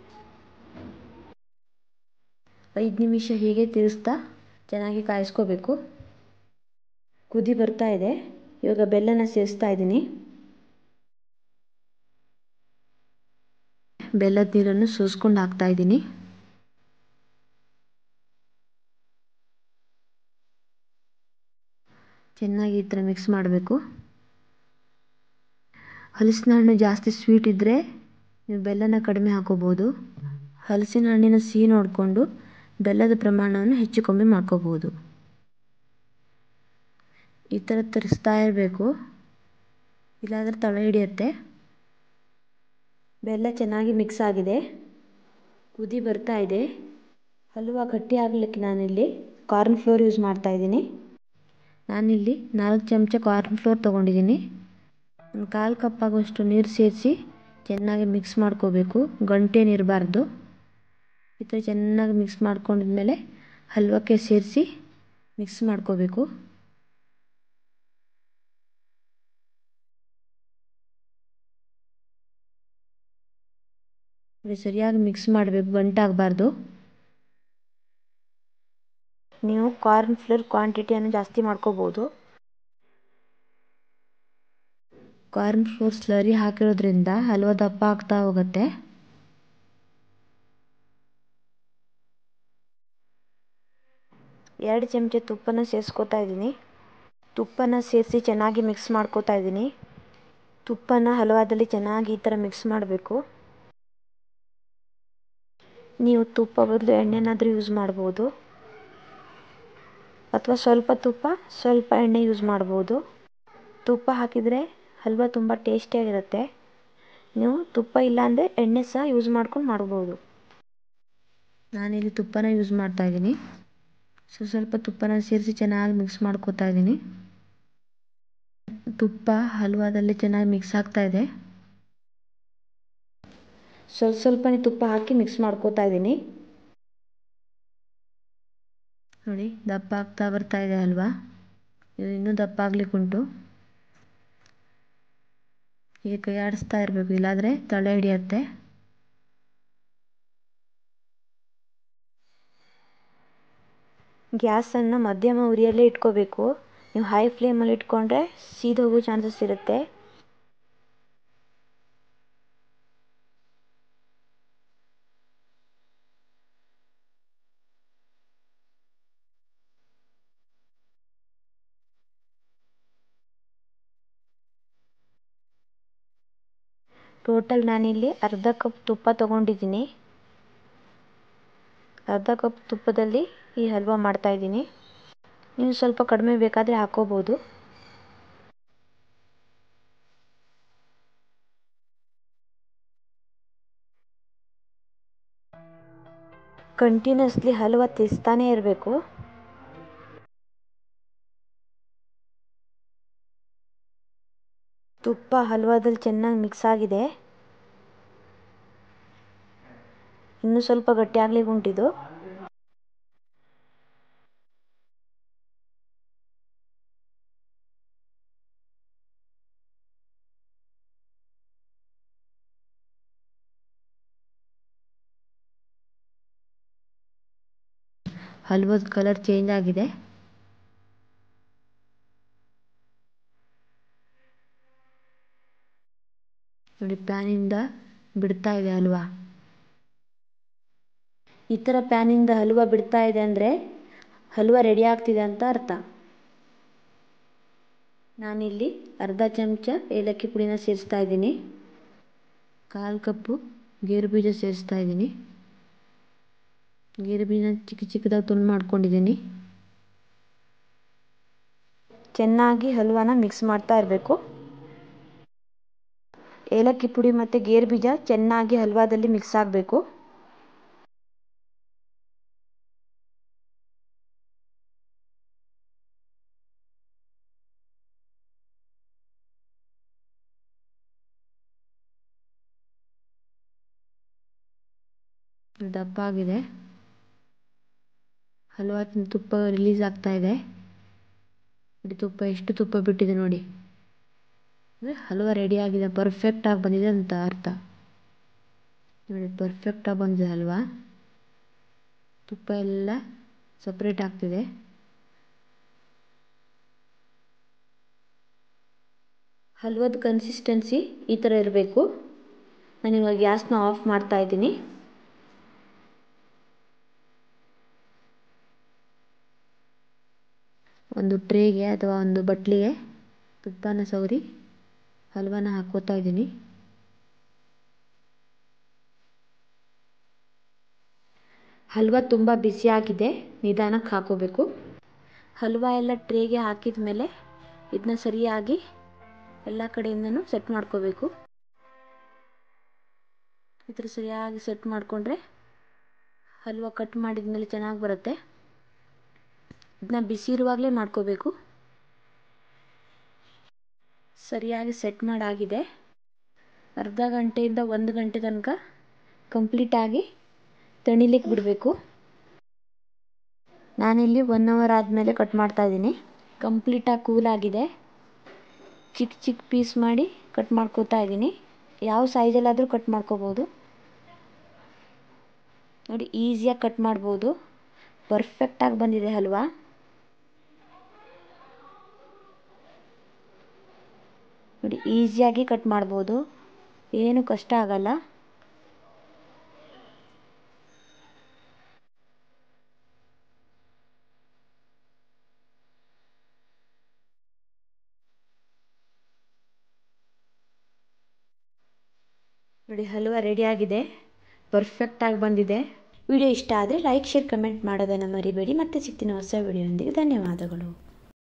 ಐದು ನಿಮಿಷ ಹೀಗೆ ತಿರ್ಸ್ತಾ ಚೆನ್ನಾಗಿ ಕಾಯಿಸ್ಕೋಬೇಕು ಕುದಿ ಬರ್ತಾ ಇದೆ ಇವಾಗ ಬೆಲ್ಲನ ಸೇರಿಸ್ತಾ ಇದ್ದೀನಿ ಬೆಲ್ಲದ ನೀರನ್ನು ಸೋಸ್ಕೊಂಡು ಹಾಕ್ತಾ ಇದ್ದೀನಿ ಚೆನ್ನಾಗಿ ಈ ಥರ ಮಿಕ್ಸ್ ಮಾಡಬೇಕು ಹಲಸಿನ ಹಣ್ಣು ಜಾಸ್ತಿ ಸ್ವೀಟ್ ಇದ್ದರೆ ನೀವು ಬೆಲ್ಲನ ಕಡಿಮೆ ಹಾಕೋಬೋದು ಹಲಸಿನ ಹಣ್ಣಿನ ಸಿಹಿ ನೋಡಿಕೊಂಡು ಬೆಲ್ಲದ ಪ್ರಮಾಣವನ್ನು ಹೆಚ್ಚು ಕಮ್ಮಿ ಮಾಡ್ಕೋಬೋದು ಈ ಥರ ತರಿಸ್ತಾ ಇರಬೇಕು ಇಲ್ಲಾಂದರೆ ತಳ ಹಿಡಿಯುತ್ತೆ ಬೆಲ್ಲ ಚೆನ್ನಾಗಿ ಮಿಕ್ಸ್ ಆಗಿದೆ ಕುದಿ ಬರ್ತಾ ಇದೆ ಹಲ್ವ ಗಟ್ಟಿ ಆಗಲಿಕ್ಕೆ ನಾನಿಲ್ಲಿ ಕಾರ್ನ್ ಫ್ಲೋರ್ ಯೂಸ್ ಮಾಡ್ತಾ ಇದ್ದೀನಿ ನಾನಿಲ್ಲಿ ನಾಲ್ಕು ಚಮಚ ಕಾರ್ನ್ ಫ್ಲೋರ್ ತೊಗೊಂಡಿದ್ದೀನಿ ಒಂದು ಕಾಲು ಕಪ್ ಆಗುವಷ್ಟು ನೀರು ಸೇರಿಸಿ ಚೆನ್ನಾಗಿ ಮಿಕ್ಸ್ ಮಾಡ್ಕೋಬೇಕು ಗಂಟೇನು ಇರಬಾರ್ದು ಈ ಥರ ಚೆನ್ನಾಗಿ ಮಿಕ್ಸ್ ಮಾಡ್ಕೊಂಡಿದ್ಮೇಲೆ ಹಲ್ವಕ್ಕೆ ಸೇರಿಸಿ ಮಿಕ್ಸ್ ಮಾಡ್ಕೋಬೇಕು ಸರಿಯಾಗಿ ಮಿಕ್ಸ್ ಮಾಡಬೇಕು ಗಂಟಾಗಬಾರ್ದು ನೀವು ಕಾರ್ನ್ ಫ್ಲೋರ್ ಕ್ವಾಂಟಿಟಿಯನ್ನು ಜಾಸ್ತಿ ಮಾಡ್ಕೋಬೋದು ಕಾರ್ನ್ ಫ್ಲೋರ್ ಸ್ಲರಿ ಹಾಕಿರೋದ್ರಿಂದ ಹಲ್ವ ದಪ್ಪ ಆಗ್ತಾ ಹೋಗುತ್ತೆ ಎರಡು ಚಮಚ ತುಪ್ಪನ ಸೇರಿಸ್ಕೊತಾ ಇದ್ದೀನಿ ತುಪ್ಪನ ಸೇರಿಸಿ ಚೆನ್ನಾಗಿ ಮಿಕ್ಸ್ ಮಾಡ್ಕೋತಾ ಇದ್ದೀನಿ ತುಪ್ಪನ ಹಲ್ವಾದಲ್ಲಿ ಚೆನ್ನಾಗಿ ಈ ಥರ ಮಿಕ್ಸ್ ಮಾಡಬೇಕು ನೀವು ತುಪ್ಪ ಬದಲು ಎಣ್ಣೆನಾದರೂ ಯೂಸ್ ಮಾಡ್ಬೋದು ಅಥವಾ ಸ್ವಲ್ಪ ತುಪ್ಪ ಸ್ವಲ್ಪ ಎಣ್ಣೆ ಯೂಸ್ ಮಾಡ್ಬೋದು ತುಪ್ಪ ಹಾಕಿದರೆ ಹಲ್ವ ತುಂಬ ಟೇಸ್ಟಿಯಾಗಿರುತ್ತೆ ನೀವು ತುಪ್ಪ ಇಲ್ಲಾಂದರೆ ಎಣ್ಣೆ ಸಹ ಯೂಸ್ ಮಾಡ್ಕೊಂಡು ಮಾಡ್ಬೋದು ನಾನಿಲ್ಲಿ ತುಪ್ಪನ ಯೂಸ್ ಮಾಡ್ತಾ ಇದ್ದೀನಿ ಸೊ ಸ್ವಲ್ಪ ತುಪ್ಪನ ಸೇರಿಸಿ ಚೆನ್ನಾಗಿ ಮಿಕ್ಸ್ ಮಾಡ್ಕೋತಾ ಇದ್ದೀನಿ ತುಪ್ಪ ಹಲ್ವಾದಲ್ಲಿ ಚೆನ್ನಾಗಿ ಮಿಕ್ಸ್ ಆಗ್ತಾ ಇದೆ ಸ್ವಲ್ಪ ಸ್ವಲ್ಪನೇ ತುಪ್ಪ ಹಾಕಿ ಮಿಕ್ಸ್ ಮಾಡ್ಕೋತಾ ಇದ್ದೀನಿ ನೋಡಿ ದಪ್ಪ ಆಗ್ತಾ ಬರ್ತಾ ಇದೆ ಅಲ್ವಾ ಇದು ಇನ್ನೂ ದಪ್ಪ ಆಗ್ಲಿಕ್ಕುಂಟು ಹೀಗೆ ಕೈ ಆಡಿಸ್ತಾ ಇರಬೇಕು ಇಲ್ಲಾಂದರೆ ತಳೆ ಹಿಡಿಯುತ್ತೆ ಗ್ಯಾಸನ್ನು ಮಧ್ಯಮ ಉರಿಯಲ್ಲೇ ಇಟ್ಕೋಬೇಕು ನೀವು ಹೈ ಫ್ಲೇಮಲ್ಲಿ ಇಟ್ಕೊಂಡ್ರೆ ಸೀದೋಗೋ ಚಾನ್ಸಸ್ ಇರುತ್ತೆ ಟೋಟಲ್ ನಾನಿಲ್ಲಿ ಅರ್ಧ ಕಪ್ ತುಪ್ಪ ತೊಗೊಂಡಿದ್ದೀನಿ ಅರ್ಧ ಕಪ್ ತುಪ್ಪದಲ್ಲಿ ಈ ಹಲ್ವ ಮಾಡ್ತಾಯಿದ್ದೀನಿ ನೀವು ಸ್ವಲ್ಪ ಕಡಿಮೆ ಬೇಕಾದರೆ ಹಾಕೋಬೋದು ಕಂಟಿನ್ಯೂಸ್ಲಿ ಹಲ್ವ ತಿಸ್ತಾನೇ ಇರಬೇಕು ತುಪ್ಪ ಹಲ್ವಾದಲ್ಲಿ ಚೆನ್ನಾಗಿ ಮಿಕ್ಸ್ ಆಗಿದೆ ಇನ್ನೂ ಸ್ವಲ್ಪ ಗಟ್ಟಿಯಾಗ್ಲಿಕ್ಕೆ ಉಂಟಿದು ಹಲ್ವದ ಕಲರ್ ಚೇಂಜ್ ಆಗಿದೆ ನೋಡಿ ಪ್ಯಾನಿಂದ ಬಿಡ್ತಾ ಇದೆ ಹಲ್ವಾ ಈ ಥರ ಪ್ಯಾನಿಂದ ಹಲ್ವ ಬಿಡ್ತಾ ಇದೆ ಅಂದರೆ ಹಲ್ವ ರೆಡಿ ಆಗ್ತಿದೆ ಅಂತ ಅರ್ಥ ನಾನಿಲ್ಲಿ ಅರ್ಧ ಚಮಚ ಏಲಕ್ಕಿ ಪುಡಿನ ಸೇರಿಸ್ತಾ ಇದ್ದೀನಿ ಕಾಲು ಕಪ್ಪು ಗೇರು ಬೀಜ ಸೇರಿಸ್ತಾ ಇದ್ದೀನಿ ಗೇರು ಬೀಜ ಚಿಕ್ಕ ಚಿಕ್ಕದಾಗಿ ತುಂಡು ಮಾಡ್ಕೊಂಡಿದ್ದೀನಿ ಚೆನ್ನಾಗಿ ಹಲ್ವಾನ ಮಿಕ್ಸ್ ಮಾಡ್ತಾ ಇರಬೇಕು ಏಲಕ್ಕಿ ಪುಡಿ ಮತ್ತು ಗೇರು ಬೀಜ ಚೆನ್ನಾಗಿ ಹಲ್ವಾದಲ್ಲಿ ಮಿಕ್ಸ್ ಆಗಬೇಕು ದಪ್ಪ ಆಗಿದೆ ಹಲ್ವಾ ತುಪ್ಪ ರಿಲೀಸ್ ಆಗ್ತಾ ಇದೆ ನೋಡಿ ತುಪ್ಪ ಎಷ್ಟು ತುಪ್ಪ ಬಿಟ್ಟಿದೆ ನೋಡಿ ಅಂದರೆ ಹಲ್ವ ರೆಡಿ ಆಗಿದೆ ಪರ್ಫೆಕ್ಟಾಗಿ ಬಂದಿದೆ ಅಂತ ಅರ್ಥ ನೋಡಿ ಪರ್ಫೆಕ್ಟಾಗಿ ಬಂದಿದೆ ಹಲ್ವಾ ತುಪ್ಪ ಎಲ್ಲ ಸಪ್ರೇಟ್ ಆಗ್ತಿದೆ ಹಲ್ವದ ಕನ್ಸಿಸ್ಟೆನ್ಸಿ ಈ ಥರ ಇರಬೇಕು ನಾನು ಇವಾಗ ಗ್ಯಾಸ್ನ ಆಫ್ ಮಾಡ್ತಾ ಇದ್ದೀನಿ ಒಂದು ಟ್ರೇಗೆ ಅಥವಾ ಒಂದು ಬಟ್ಲಿಗೆ ತುಪ್ಪನ ಸವರಿ ಹಲ್ವಾನ ಹಾಕೋತಾ ಇದ್ದೀನಿ ಹಲ್ವ ತುಂಬ ಬಿಸಿಯಾಗಿದೆ ನಿಧಾನಕ್ಕೆ ಹಾಕೋಬೇಕು ಹಲ್ವ ಎಲ್ಲ ಟ್ರೇಗೆ ಹಾಕಿದ ಮೇಲೆ ಇದನ್ನ ಸರಿಯಾಗಿ ಎಲ್ಲ ಕಡೆಯಿಂದನೂ ಸೆಟ್ ಮಾಡ್ಕೋಬೇಕು ಈ ಥರ ಸರಿಯಾಗಿ ಸೆಟ್ ಮಾಡಿಕೊಂಡ್ರೆ ಹಲ್ವ ಕಟ್ ಮಾಡಿದ ಮೇಲೆ ಚೆನ್ನಾಗಿ ಬರುತ್ತೆ ಇದನ್ನ ಬಿಸಿ ಇರುವಾಗಲೇ ಮಾಡ್ಕೋಬೇಕು ಸರಿಯಾಗಿ ಸೆಟ್ ಮಾಡಾಗಿದೆ ಅರ್ಧ ಗಂಟೆಯಿಂದ ಒಂದು ಗಂಟೆ ತನಕ ಕಂಪ್ಲೀಟಾಗಿ ತಣಿಲಿಕ್ಕೆ ಬಿಡಬೇಕು ನಾನಿಲ್ಲಿ ಒನ್ ಅವರ್ ಆದಮೇಲೆ ಕಟ್ ಮಾಡ್ತಾ ಇದ್ದೀನಿ ಕಂಪ್ಲೀಟಾಗಿ ಕೂಲ್ ಆಗಿದೆ ಚಿಕ್ಕ ಚಿಕ್ಕ ಪೀಸ್ ಮಾಡಿ ಕಟ್ ಮಾಡ್ಕೋತಾ ಇದ್ದೀನಿ ಯಾವ ಸೈಜಲ್ಲಾದರೂ ಕಟ್ ಮಾಡ್ಕೋಬೋದು ನೋಡಿ ಈಸಿಯಾಗಿ ಕಟ್ ಮಾಡ್ಬೋದು ಪರ್ಫೆಕ್ಟಾಗಿ ಬಂದಿದೆ ಹಲ್ವಾ ನೋಡಿ ಈಸಿಯಾಗಿ ಕಟ್ ಮಾಡ್ಬೋದು ಏನು ಕಷ್ಟ ಆಗಲ್ಲ ನೋಡಿ ಹಲ್ವ ರೆಡಿಯಾಗಿದೆ ಪರ್ಫೆಕ್ಟಾಗಿ ಬಂದಿದೆ ವಿಡಿಯೋ ಇಷ್ಟ ಆದರೆ ಲೈಕ್ ಶೇರ್ ಕಮೆಂಟ್ ಮಾಡೋದನ್ನು ಮರಿಬೇಡಿ ಮತ್ತೆ ಸಿಗ್ತೀನಿ ಹೊಸ ವಿಡಿಯೋದೊಂದಿಗೆ ಧನ್ಯವಾದಗಳು